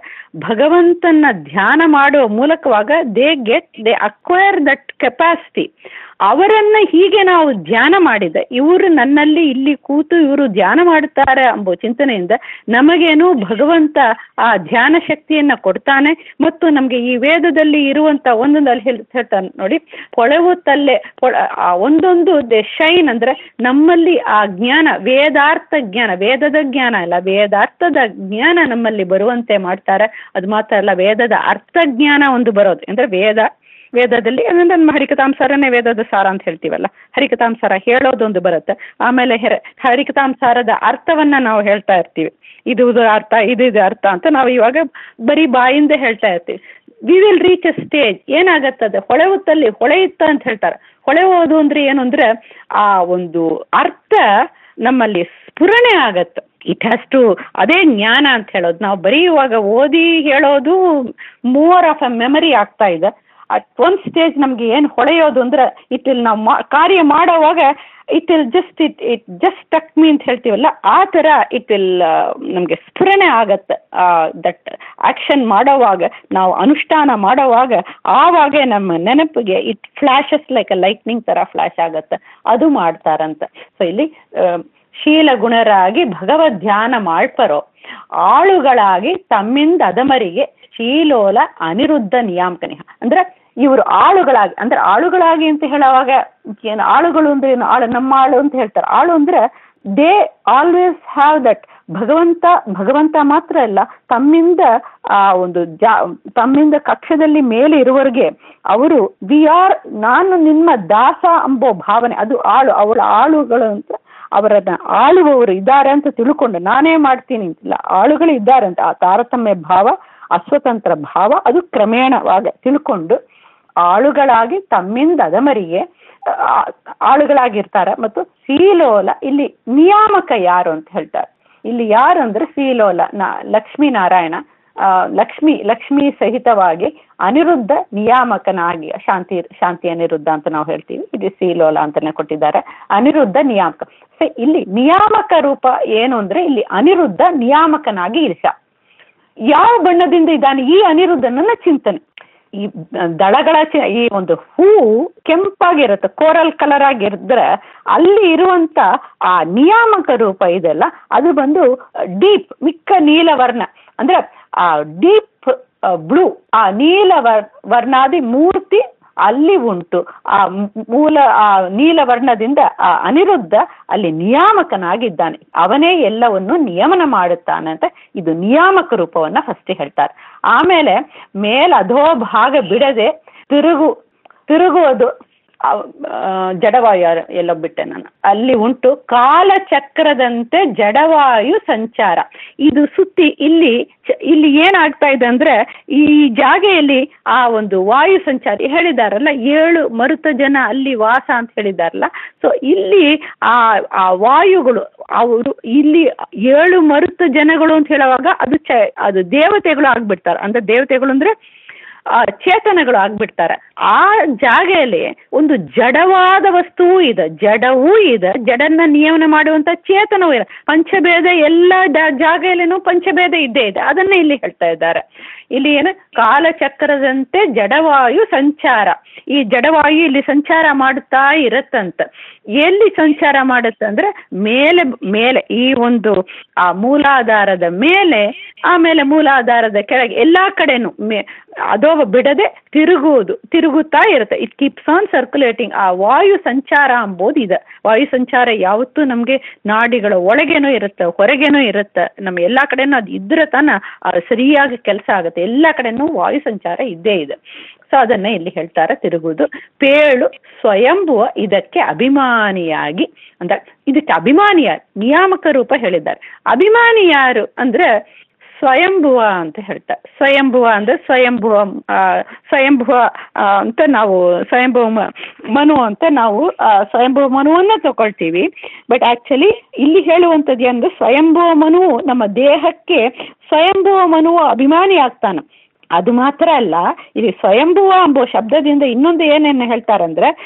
ಭಗವಂತನ ಧ್ಯಾನ ಮಾಡುವ ಮೂಲಕವಾಗ they get they acquire that capacity ಅವರನ್ನ ಹೀಗೆ ನಾವು ಧ್ಯಾನ ಮಾಡಿದೆ ಇವರು ನನ್ನಲ್ಲಿ ಇಲ್ಲಿ ಕೂತು ಇವರು ಧ್ಯಾನ ಮಾಡ್ತಾರೆ ಎಂಬ ಚಿಂತನೆಯಿಂದ ನಮಗೇನು ಭಗವಂತ ಆ ಧ್ಯಾನ ಶಕ್ತಿಯನ್ನ ಕೊಡ್ತಾನೆ ಮತ್ತು ನಮಗೆ ಈ ವೇದದಲ್ಲಿ ಇರುವಂತ ಒಂದೊಂದು ಅಲ್ಲಿ ಹೇಳ್- ಹೇಳ್ತಾನೆ ನೋಡಿ ಹೊಳೆವು ತಲ್ಲೆ ಪೊ- ಆ ಒಂದೊಂದು ದೆ ಶೈನ್ ಅಂದ್ರೆ ನಮ್ಮಲ್ಲಿ ಆ ಜ್ಞಾನ ವೇದಾರ್ಥ ಜ್ಞಾನ ವೇದದ ಜ್ಞಾನ ಅಲ್ಲ ವೇದಾರ್ಥದ ಜ್ಞಾನ ನಮ್ಮಲ್ಲಿ ಬರುವಂತೆ ಮಾಡ್ತಾರೆ ಅದು ಮಾತ್ರ ಅಲ್ಲ ವೇದದ ಅರ್ಥ ಜ್ಞಾನ ಒಂದು ಬರೋದು ಅಂದ್ರೆ ವೇದ ವೇದದಲ್ಲಿ ಅಂದ್ರೆ ನಮ್ಮ ಹರಿಕಥಾಂಸಾರನೇ ವೇದದ ಸಾರ ಅಂತ ಹೇಳ್ತೀವಲ್ಲ ಹರಿಕಥಾಂಸಾರ ಹೇಳೋದೊಂದು ಬರುತ್ತೆ ಆಮೇಲೆ ಹೆರ- ಹರಿಕಥಾಂಸಾರದ ಅರ್ಥವನ್ನ ನಾವು ಹೇಳ್ತಾ ಇರ್ತೀವಿ ಇದು ಇದು ಅರ್ಥ ಇದು ಇದು ಅರ್ಥ ಅಂತ ನಾವು ಇವಾಗ ಬರೀ ಬಾಯಿಂದ ಹೇಳ್ತಾ ಇರ್ತೀವಿ we will reach a stage ಏನಾಗತ್ತದ ಹೊಳೆವುತ್ತಲ್ಲಿ ಹೊಳೆಯುತ್ತ ಅಂತ ಹೇಳ್ತಾರೆ ಹೊಳೆಯೋದು ಅಂದ್ರೆ ಏನು ಅಂದ್ರೆ ಆ ಒಂದು ಅರ್ಥ ನಮ್ಮಲ್ಲಿ ಸ್ಫುರಣೆ ಆಗತ್ತೆ ಇಟ್ ಹ್ಯಾಸ್ ಟು ಅದೇ ಜ್ಞಾನ ಅಂತ ಹೇಳೋದು ನಾವು ಬರೆಯುವಾಗ ಓದಿ ಹೇಳೋದು ಮೋರ್ ಆಫ್ ಅ ಮೆಮರಿ ಆಗ್ತಾ ಇದೆ ಅಟ್ ಒಂದು ಸ್ಟೇಜ್ ನಮಗೆ ಏನು ಹೊಳೆಯೋದು ಅಂದ್ರೆ ಇಟ್ ವಿಲ್ ನಾವು ಮಾ- ಕಾರ್ಯ ಮಾಡೋವಾಗ it will just it it just tuck me ಅಂತ ಹೇಳ್ತೀವಲ್ಲ ಆ ಥರ ಇಟ್ ವಿಲ್ ನಮಗೆ ಸ್ಫುರಣೆ ಆಗತ್ತೆ ದಟ್ ಆಕ್ಷನ್ ಮಾಡೋವಾಗ ನಾವು ಅನುಷ್ಠಾನ ಮಾಡೋವಾಗ ಆವಾಗ ನಮ್ಮ ನೆನಪಿಗೆ it flashes like a lightning ಥರ ಫ್ಲಾಶ್ ಆಗತ್ತೆ ಅದು ಮಾಡ್ತಾರಂತ ಸೊ ಇಲ್ಲಿ ಆ, ಶೀಲ ಗುಣರಾಗಿ ಭಗವದ್ ಧ್ಯಾನ ಮಾಡ್ಪರೋ ಆಳುಗಳಾಗಿ ತಮ್ಮಿಂದ ಅದಮರಿಗೆ ಶೀಲೋಲ ಅನಿರುದ್ಧ ನಿಯಾಮಕನಿಹ ಅಂದ್ರೆ ಇವರು ಆಳುಗಳಾಗಿ ಅಂದ್ರೆ ಆಳುಗಳಾಗಿ ಅಂತ ಹೇಳುವಾಗ ಏನು ಆಳುಗಳು ಅಂದ್ರೆ ಏನು ಆಳು ನಮ್ಮ ಆಳು ಅಂತ ಹೇಳ್ತಾರೆ ಆಳು ಅಂದ್ರೆ ದೇ ಆಲ್ವೇಸ್ ಹ್ಯಾವ್ ದಟ್ ಭಗವಂತ ಭಗವಂತ ಮಾತ್ರ ಅಲ್ಲ ತಮ್ಮಿಂದ ಆ ಒಂದು ಜಾ ತಮ್ಮಿಂದ ಕಕ್ಷದಲ್ಲಿ ಮೇಲೆ ಇರುವವರೆಗೆ ಅವರು ವಿ ಆರ್ ನಾನು ನಿಮ್ಮ ದಾಸ ಎಂಬೋ ಭಾವನೆ ಅದು ಆಳು ಅವಳ ಆಳುಗಳು ಅಂತ ಅವರನ್ನ ಆಳುವವರು ಇದ್ದಾರೆ ಅಂತ ತಿಳ್ಕೊಂಡು ನಾನೇ ಮಾಡ್ತೀನಿ ಅಂತಿಲ್ಲ ಆಳುಗಳು ಇದ್ದಾರೆ ಅಂತ ಆ ತಾರತಮ್ಯ ಭಾವ ಅಸ್ವತಂತ್ರ ಭಾವ ಅದು ಕ್ರಮೇಣವಾಗ ತಿಳ್ಕೊಂಡು ಆಳುಗಳಾಗಿ ತಮ್ಮಿಂದ ಅದಮರಿಗೆ ಆ, ಆಳುಗಳಾಗಿರ್ತಾರೆ ಮತ್ತು ಶ್ರೀಲೋಲ ಇಲ್ಲಿ ನಿಯಾಮಕ ಯಾರು ಅಂತ ಹೇಳ್ತಾರೆ ಇಲ್ಲಿ ಯಾರು ಅಂದ್ರೆ ಶ್ರೀಲೋಲ ನಾ ಲಕ್ಷ್ಮೀನಾರಾಯಣ ಆ, ಲಕ್ಷ್ಮಿ ಲಕ್ಷ್ಮಿ ಸಹಿತವಾಗಿ ಅನಿರುದ್ಧ ನಿಯಾಮಕನಾಗಿ ಶಾಂತಿ ಶಾಂತಿ ಅನಿರುದ್ಧ ಅಂತ ನಾವು ಹೇಳ್ತೀವಿ ಇದು ಶ್ರೀಲೋಲ ಅಂತಾನೆ ಕೊಟ್ಟಿದ್ದಾರೆ ಅನಿರುದ್ಧ ನಿಯಾಮಕ ಸೊ ಇಲ್ಲಿ ನಿಯಾಮಕ ರೂಪ ಏನು ಅಂದ್ರೆ ಇಲ್ಲಿ ಅನಿರುದ್ಧ ನಿಯಾಮಕನಾಗಿ ಇರಿಸ ಯಾವ ಬಣ್ಣದಿಂದ ಇದ್ದಾನೆ ಈ ಅನಿರುದ್ಧನನ್ನ ಚಿಂತನೆ ಈ ದಳಗಳ ಚಿ- ಈ ಒಂದು ಹೂವು ಕೆಂಪಾಗಿರುತ್ತೆ ಕೋರಲ್ ಕಲರ್ ಆಗಿರಿದ್ರೆ ಅಲ್ಲಿ ಇರುವಂತ ಆ ನಿಯಾಮಕ ರೂಪ ಇದೆಲ್ಲ ಅದು ಬಂದು ಡೀಪ್ ಮಿಕ್ಕ ನೀಲವರ್ಣ ಅಂದ್ರೆ ಆ ಡೀಪ್ ಬ್ಲೂ ಆ ನೀಲ ವರ್- ವರ್ಣಾದಿ ಮೂರ್ತಿ ಅಲ್ಲಿ ಉಂಟು ಆ ಮೂ- ಮೂಲ ಆ ನೀಲವರ್ಣದಿಂದ ಆ ಅನಿರುದ್ಧ ಅಲ್ಲಿ ನಿಯಾಮಕನಾಗಿದ್ದಾನೆ ಅವನೇ ಎಲ್ಲವನ್ನು ನಿಯಮನ ಮಾಡುತ್ತಾನೆ ಅಂತ ಇದು ನಿಯಾಮಕ ರೂಪವನ್ನ ಫಸ್ಟ್ ಹೇಳ್ತಾರೆ ಆಮೇಲೆ ಮೇಲ್ ಅಧೋ ಭಾಗ ಬಿಡದೆ ತಿರುಗು ತಿರುಗುವುದು ಆ, ಆ, ಜಡವಾಯು ಯಾರು- ಎಲ್ಲೋ ಬಿಟ್ಟೆ ನಾನು ಅಲ್ಲಿ ಉಂಟು ಕಾಲಚಕ್ರದಂತೆ ಜಡವಾಯು ಸಂಚಾರ ಇದು ಸುತ್ತಿ ಇಲ್ಲಿ ಚ- ಇಲ್ಲಿ ಏನಾಗ್ತಾ ಇದೆ ಅಂದ್ರೆ ಈ ಜಾಗೆಯಲ್ಲಿ ಆ ಒಂದು ವಾಯು ಸಂಚಾರ ಹೇಳಿದಾರಲ್ಲ ಏಳು ಮರುತ ಜನ ಅಲ್ಲಿ ವಾಸ ಅಂತ ಹೇಳಿದಾರಲ್ಲ ಸೊ ಇಲ್ಲಿ ಆ ಆ ವಾಯುಗಳು ಅವರು ಇಲ್ಲಿ ಏಳು ಮರುತ ಜನಗಳು ಅಂತ ಹೇಳುವಾಗ ಅದು ಚ ಅದು ದೇವತೆಗಳು ಆಗ್ಬಿಡ್ತಾರೆ ಅಂದ್ರೆ ದೇವತೆಗಳು ಅಂದ್ರೆ ಆ, ಚೇತನಗಳು ಆಗ್ಬಿಡ್ತಾರೆ ಆ ಜಾಗೆಯಲ್ಲಿ ಒಂದು ಜಡವಾದ ವಸ್ತುವೂ ಇದೆ ಜಡವೂ ಇದೆ ಜಡನ್ನ ನಿಯಮನ ಮಾಡುವಂತ ಚೇತನವೂ ಇದೆ ಪಂಚಭೇದ ಎಲ್ಲ ಡ- ಜಾಗೆಯಲ್ಲಿನೂ ಪಂಚಭೇದ ಇದ್ದೇ ಇದೆ ಅದನ್ನ ಇಲ್ಲಿ ಹೇಳ್ತಾ ಇದ್ದಾರೆ ಇಲ್ಲಿ ಏನು ಕಾಲಚಕ್ರದಂತೆ ಜಡವಾಯು ಸಂಚಾರ ಈ ಜಡವಾಯು ಇಲ್ಲಿ ಸಂಚಾರ ಮಾಡುತ್ತಾ ಇರತ್ತಂತ ಎಲ್ಲಿ ಸಂಚಾರ ಮಾಡುತ್ತೆ ಅಂದ್ರೆ ಮೇಲೆ ಮೇಲೆ ಈ ಒಂದು ಆ ಮೂಲಾಧಾರದ ಮೇಲೆ ಆಮೇಲೆ ಮೂಲಾಧಾರದ ಕೆಳಗೆ ಎಲ್ಲಾ ಕಡೆನೂ ಮೇ ಅದೋ ಬಿಡದೆ ತಿರುಗುವುದು ತಿರುಗುತ್ತಾ ಇರುತ್ತೆ ಇಟ್ ಕೀಪ್ಸ್ ಆನ್ ಸರ್ಕ್ಯುಲೇಟಿಂಗ್ ಆ ವಾಯು ಸಂಚಾರ ಅಂಬೋದು ಇದೆ ವಾಯು ಸಂಚಾರ ಯಾವತ್ತೂ ನಮಗೆ ನಾಡಿಗಳ ಒಳಗೇನೂ ಇರುತ್ತೆ ಹೊರಗೇನೂ ಇರುತ್ತೆ ನಮ್ಮ ಎಲ್ಲಾ ಕಡೆನೂ ಅದು ಇದ್ರೆ ತಾನ ಆ ಸರಿಯಾಗಿ ಕೆಲಸ ಆಗುತ್ತೆ ಎಲ್ಲ ಕಡೆನೂ ವಾಯು ಸಂಚಾರ ಇದ್ದೇ ಇದೆ ಸೊ ಅದನ್ನ ಇಲ್ಲಿ ಹೇಳ್ತಾರೆ ತಿರುಗುವುದು ಪೇಳು ಸ್ವಯಂಭುವ ಇದಕ್ಕೆ ಅಭಿಮಾನಿಯಾಗಿ ಅಂದ್ರೆ ಇದಕ್ಕೆ ಅಭಿಮಾನಿಯ ನಿಯಾಮಕ ರೂಪ ಹೇಳಿದ್ದಾರೆ ಅಭಿಮಾನಿ ಯಾರು ಅಂದ್ರೆ ಸ್ವಯಂಭುವ ಅಂತ ಹೇಳ್ತಾರೆ ಸ್ವಯಂಭುವ ಅಂದ್ರೆ ಸ್ವಯಂಭುವ ಆ, ಸ್ವಯಂಭುವ ಆ, ಅಂತ ನಾವು ಸ್ವಯಂಭುವ ಮ- ಮನು ಅಂತ ನಾವು ಆ, ಸ್ವಯಂಭುವ ಮನುವನ್ನ ತಗೊಳ್ತೀವಿ ಬಟ್ ಆಕ್ಚುಲಿ ಇಲ್ಲಿ ಹೇಳುವಂಥದ್ದು ಅಂದ್ರೆ ಸ್ವಯಂಭುವ ಮನು ನಮ್ಮ ದೇಹಕ್ಕೆ ಸ್ವಯಂಭುವ ಮನುವ ಅಭಿಮಾನಿ ಆಗ್ತಾನೆ ಅದು ಮಾತ್ರ ಅಲ್ಲ ಇಲ್ಲಿ ಸ್ವಯಂಭುವ ಎಂಬ ಶಬ್ದದಿಂದ ಇನ್ನೊಂದು ಏನೇನು ಹೇಳ್ತಾರಂದ್ರೆ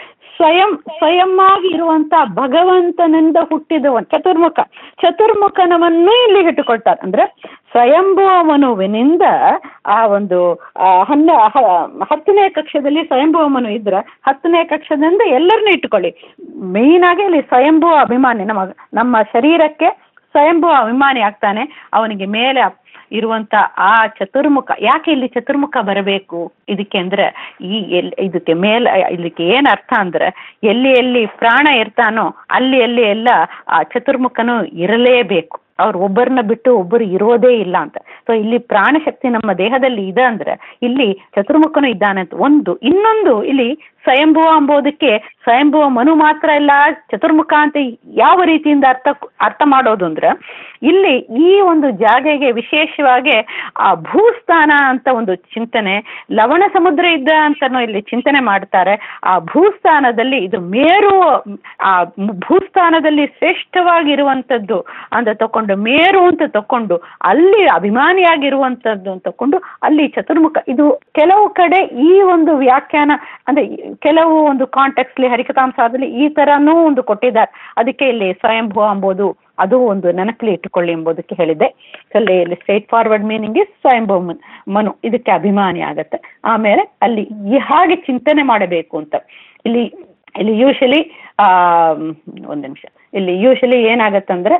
ಸ್ವಯಂ ಸ್ವಯಂ ಆಗಿ ಇರುವಂತ ಭಗವಂತನಿಂದ ಹುಟ್ಟಿದ ಚತುರ್ಮುಖ ಚತುರ್ಮುಖನವನ್ನು ಇಲ್ಲಿ ಇಟ್ಟುಕೊಳ್ತಾರೆ ಅಂದ್ರೆ ಸ್ವಯಂಭುವ ಮನುವಿನಿಂದ ಆ ಒಂದು ಹನ್ನ ಹತ್ತನೇ ಕಕ್ಷದಲ್ಲಿ ಸ್ವಯಂಭುವ ಮನು ಇದ್ರೆ ಹತ್ತನೇ ಕಕ್ಷದಿಂದ ಎಲ್ಲರನ್ನೂ ಇಟ್ಟುಕೊಳ್ಳಿ ಮೇಯ್ನ್ ಆಗಿ ಇಲ್ಲಿ ಸ್ವಯಂಭುವ ಅಭಿಮಾನಿ ನಮ್ಮ ನಮ್ಮ ಶರೀರಕ್ಕೆ ಸ್ವಯಂಭುವ ಅಭಿಮಾನಿ ಆಗ್ತಾನೆ ಅವನಿಗೆ ಮೇಲೆ ಇರುವಂತ ಆ ಚತುರ್ಮುಖ ಯಾಕೆ ಇಲ್ಲಿ ಚತುರ್ಮುಖ ಬರಬೇಕು ಇದಕ್ಕೆ ಅಂದ್ರೆ ಈ ಎಲ್ ಇದಕ್ಕೆ ಮೇಲ್ ಇದಕ್ಕೆ ಏನ್ ಅರ್ಥ ಅಂದ್ರೆ ಎಲ್ಲಿ ಎಲ್ಲಿ ಪ್ರಾಣ ಇರ್ತಾನೋ ಅಲ್ಲಿ ಅಲ್ಲಿ ಎಲ್ಲ ಆ ಚತುರ್ಮುಖನು ಇರಲೇಬೇಕು ಅವ್ರು ಒಬ್ಬರನ್ನ ಬಿಟ್ಟು ಒಬ್ಬರು ಇರೋದೇ ಇಲ್ಲ ಅಂತ ಸೊ ಇಲ್ಲಿ ಪ್ರಾಣಶಕ್ತಿ ನಮ್ಮ ದೇಹದಲ್ಲಿ ಇದೆ ಅಂದ್ರೆ ಇಲ್ಲಿ ಚತುರ್ಮುಖನು ಇದ್ದಾನೆ ಅಂತ ಒಂದು ಇನ್ನೊಂದು ಇಲ್ಲಿ ಸ್ವಯಂಭುವ ಅಂಬೋದಕ್ಕೆ ಸ್ವಯಂಭುವ ಮನು ಮಾತ್ರ ಇಲ್ಲ ಚತುರ್ಮುಖ ಅಂತ ಯಾವ ರೀತಿಯಿಂದ ಅರ್ಥ ಅರ್ಥ ಮಾಡೋದು ಅಂದ್ರೆ ಇಲ್ಲಿ ಈ ಒಂದು ಜಾಗೆಗೆ ವಿಶೇಷವಾಗಿ ಆ ಭೂಸ್ಥಾನ ಅಂತ ಒಂದು ಚಿಂತನೆ ಲವಣ ಸಮುದ್ರ ಇದ್ದ ಅಂತನೂ ಇಲ್ಲಿ ಚಿಂತನೆ ಮಾಡ್ತಾರೆ ಆ ಭೂಸ್ಥಾನದಲ್ಲಿ ಇದು ಮೇರು ಆ ಭೂಸ್ಥಾನದಲ್ಲಿ ಶ್ರೇಷ್ಠವಾಗಿರುವಂಥದ್ದು ಅಂತ ತಕೊಂಡು ಮೇರು ಅಂತ ತಕೊಂಡು ಅಲ್ಲಿ ಅಭಿಮಾನಿಯಾಗಿರುವಂಥದ್ದು ಅಂತ ತಕೊಂಡು ಅಲ್ಲಿ ಚತುರ್ಮುಖ ಇದು ಕೆಲವು ಕಡೆ ಈ ಒಂದು ವ್ಯಾಖ್ಯಾನ ಅಂದ್ರೆ ಕೆಲವು ಒಂದು ಕಾಂಟೆಕ್ಸ್ಲಿ ಹರಿಕತಾಂಸಾದಲ್ಲಿ ಈ ತರನೂ ಒಂದು ಕೊಟ್ಟಿದ್ದಾರೆ ಅದಕ್ಕೆ ಇಲ್ಲಿ ಸ್ವಯಂಭೂ ಅಂಬೋದು ಅದು ಒಂದು ನೆನಪಲ್ಲಿ ಇಟ್ಟುಕೊಳ್ಳಿ ಎಂಬುದಕ್ಕೆ ಹೇಳಿದ್ದೆ ಅಲ್ಲಿ ಇಲ್ಲಿ ಸ್ಟ್ರೈಟ್ ಫಾರ್ವರ್ಡ್ ಮೀನಿಂಗ್ ಇಸ್ ಸ್ವಯಂಭೂ ಮನು ಇದಕ್ಕೆ ಅಭಿಮಾನಿ ಆಗತ್ತೆ ಆಮೇಲೆ ಅಲ್ಲಿ ಹಾಗೆ ಚಿಂತನೆ ಮಾಡಬೇಕು ಅಂತ ಇಲ್ಲಿ ಇಲ್ಲಿ ಯೂಶಲಿ ಒಂದು ನಿಮಿಷ ಇಲ್ಲಿ ಯೂಶಲಿ ಏನಾಗತ್ತಂದ್ರೆ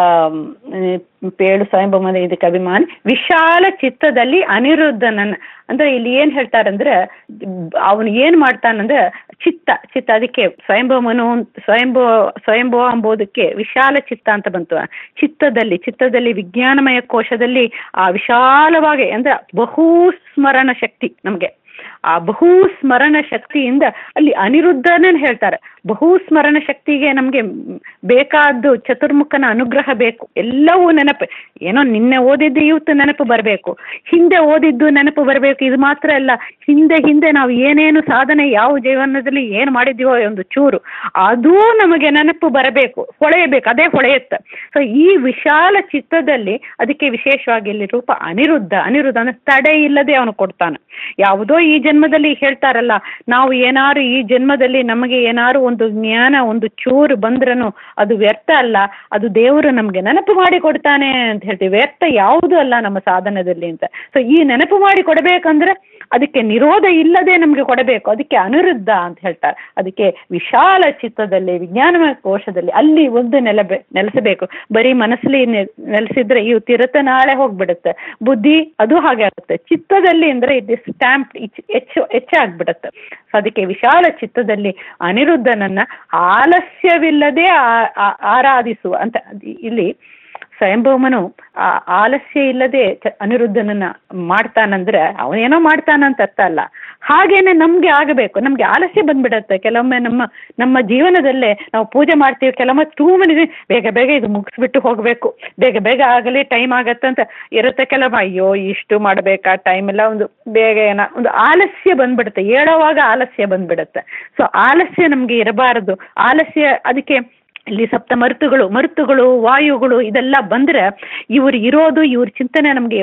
ಪೇಳು ಸ್ವಯಂಭೂಮದ ಇದಕ್ಕೆ ಅಭಿಮಾನಿ ವಿಶಾಲ ಚಿತ್ತದಲ್ಲಿ ಅನಿರುದ್ಧನನ್ನ ಅಂದ್ರೆ ಇಲ್ಲಿ ಏನ್ ಹೇಳ್ತಾರಂದ್ರೆ ಅವನು ಏನ್ ಮಾಡ್ತಾನಂದ್ರೆ ಚಿತ್ತ ಚಿತ್ತ ಅದಕ್ಕೆ ಸ್ವಯಂಭೂಮನು ಸ್ವಯಂಭೂ ಸ್ವಯಂಭವ ಅಂಬೋದಕ್ಕೆ ವಿಶಾಲ ಚಿತ್ತ ಅಂತ ಬಂತು ಚಿತ್ತದಲ್ಲಿ ಚಿತ್ತದಲ್ಲಿ ವಿಜ್ಞಾನಮಯ ಕೋಶದಲ್ಲಿ ಆ ವಿಶಾಲವಾಗಿ ಅಂದ್ರೆ ಬಹು ಸ್ಮರಣ ಶಕ್ತಿ ನಮ್ಗೆ ಆ ಬಹು ಸ್ಮರಣ ಶಕ್ತಿಯಿಂದ ಅಲ್ಲಿ ಅನಿರುದ್ಧನೇ ಹೇಳ್ತಾರೆ ಬಹು ಸ್ಮರಣ ಶಕ್ತಿಗೆ ನಮಗೆ ಬೇಕಾದ್ದು ಚತುರ್ಮುಖನ ಅನುಗ್ರಹ ಬೇಕು ಎಲ್ಲವೂ ನೆನಪು ಏನೋ ನಿನ್ನೆ ಓದಿದ್ದು ಇವತ್ತು ನೆನಪು ಬರಬೇಕು ಹಿಂದೆ ಓದಿದ್ದು ನೆನಪು ಬರಬೇಕು ಇದು ಮಾತ್ರ ಅಲ್ಲ ಹಿಂದೆ ಹಿಂದೆ ನಾವು ಏನೇನು ಸಾಧನೆ ಯಾವ ಜೀವನದಲ್ಲಿ ಏನು ಮಾಡಿದ್ದೀವೋ ಒಂದು ಚೂರು ಅದೂ ನಮಗೆ ನೆನಪು ಬರಬೇಕು ಹೊಳೆಯಬೇಕು ಅದೇ ಹೊಳೆಯುತ್ತೆ ಸೊ ಈ ವಿಶಾಲ ಚಿತ್ತದಲ್ಲಿ ಅದಕ್ಕೆ ವಿಶೇಷವಾಗಿ ಇಲ್ಲಿ ರೂಪ ಅನಿರುದ್ಧ ಅನಿರುದ್ಧ ಅಂದ್ರೆ ತಡೆ ಇಲ್ಲದೆ ಅವನು ಕೊಡ್ತಾನೆ ಯಾವುದೋ ಈ ಜನ್ಮದಲ್ಲಿ ಹೇಳ್ತಾರಲ್ಲ ನಾವು ಏನಾರು ಈ ಜನ್ಮದಲ್ಲಿ ನಮಗೆ ಏನಾರು ಒಂದು ಜ್ಞಾನ ಒಂದು ಚೂರು ಬಂದ್ರೂ ಅದು ವ್ಯರ್ಥ ಅಲ್ಲ ಅದು ದೇವರು ನಮಗೆ ನೆನಪು ಮಾಡಿ ಕೊಡ್ತಾನೆ ಅಂತ ಹೇಳ್ತೀವಿ ವ್ಯರ್ಥ ಯಾವುದು ಅಲ್ಲ ನಮ್ಮ ಸಾಧನದಲ್ಲಿ ಅಂತ ಸೊ ಈ ನೆನಪು ಮಾಡಿ ಕೊಡಬೇಕಂದ್ರೆ ಅದಕ್ಕೆ ನಿರೋಧ ಇಲ್ಲದೆ ನಮಗೆ ಕೊಡಬೇಕು ಅದಕ್ಕೆ ಅನಿರುದ್ಧ ಅಂತ ಹೇಳ್ತಾರೆ ಅದಕ್ಕೆ ವಿಶಾಲ ಚಿತ್ತದಲ್ಲಿ ವಿಜ್ಞಾನಮಯ ಕೋಶದಲ್ಲಿ ಅಲ್ಲಿ ಒಂದು ನೆಲಬೆ ನೆಲೆಸಬೇಕು ಬರೀ ಮನಸ್ಸಲ್ಲಿ ನೆಲೆಸಿದ್ರೆ ಇವತ್ತಿರುತ್ತೆ ನಾಳೆ ಹೋಗ್ಬಿಡುತ್ತೆ ಬುದ್ಧಿ ಅದು ಹಾಗೆ ಆಗುತ್ತೆ ಚಿತ್ತದಲ್ಲಿ ಅಂದರೆ ಇದು ಸ್ಟ್ಯಾಂಪ್ ಹೆಚ್ಚು ಹೆಚ್ಚಾಗ್ಬಿಡುತ್ತೆ ಸೊ ಅದಕ್ಕೆ ವಿಶಾಲ ಚಿತ್ತದಲ್ಲಿ ಅನಿರುದ್ಧನನ್ನ ಆಲಸ್ಯವಿಲ್ಲದೆ ಆರಾಧಿಸುವ ಅಂತ ಇಲ್ಲಿ ಸ್ವಯಂಭೌಮನು ಆ ಆಲಸ್ಯ ಇಲ್ಲದೆ ಅನಿರುದ್ಧನನ್ನ ಮಾಡ್ತಾನಂದ್ರೆ ಅವನೇನೋ ಮಾಡ್ತಾನಂತ ಅರ್ಥ ಅಲ್ಲ ಹಾಗೇನೆ ನಮ್ಗೆ ಆಗಬೇಕು ನಮ್ಗೆ ಆಲಸ್ಯ ಬಂದ್ಬಿಡತ್ತೆ ಕೆಲವೊಮ್ಮೆ ನಮ್ಮ ನಮ್ಮ ಜೀವನದಲ್ಲೇ ನಾವು ಪೂಜೆ ಮಾಡ್ತೀವಿ ಕೆಲವೊಮ್ಮೆ ಟೂ ಮನಿ ಬೇಗ ಬೇಗ ಇದು ಮುಗಿಸ್ಬಿಟ್ಟು ಹೋಗಬೇಕು ಬೇಗ ಬೇಗ ಆಗಲಿ ಟೈಮ್ ಆಗತ್ತೆ ಅಂತ ಇರುತ್ತೆ ಕೆಲವೊಮ್ಮೆ ಅಯ್ಯೋ ಇಷ್ಟು ಮಾಡಬೇಕಾ ಟೈಮ್ ಎಲ್ಲ ಒಂದು ಬೇಗ ಏನ ಒಂದು ಆಲಸ್ಯ ಬಂದ್ಬಿಡುತ್ತೆ ಹೇಳೋವಾಗ ಆಲಸ್ಯ ಬಂದ್ಬಿಡುತ್ತೆ ಸೊ ಆಲಸ್ಯ ನಮ್ಗೆ ಇರಬಾರದು ಆಲಸ್ಯ ಅದಕ್ಕೆ ಇಲ್ಲಿ ಸಪ್ತ ಮರುತುಗಳು ಮರುತುಗಳು ವಾಯುಗಳು ಇದೆಲ್ಲ ಬಂದರೆ ಇವ್ರು ಇರೋದು ಇವ್ರ ಚಿಂತನೆ ನಮಗೆ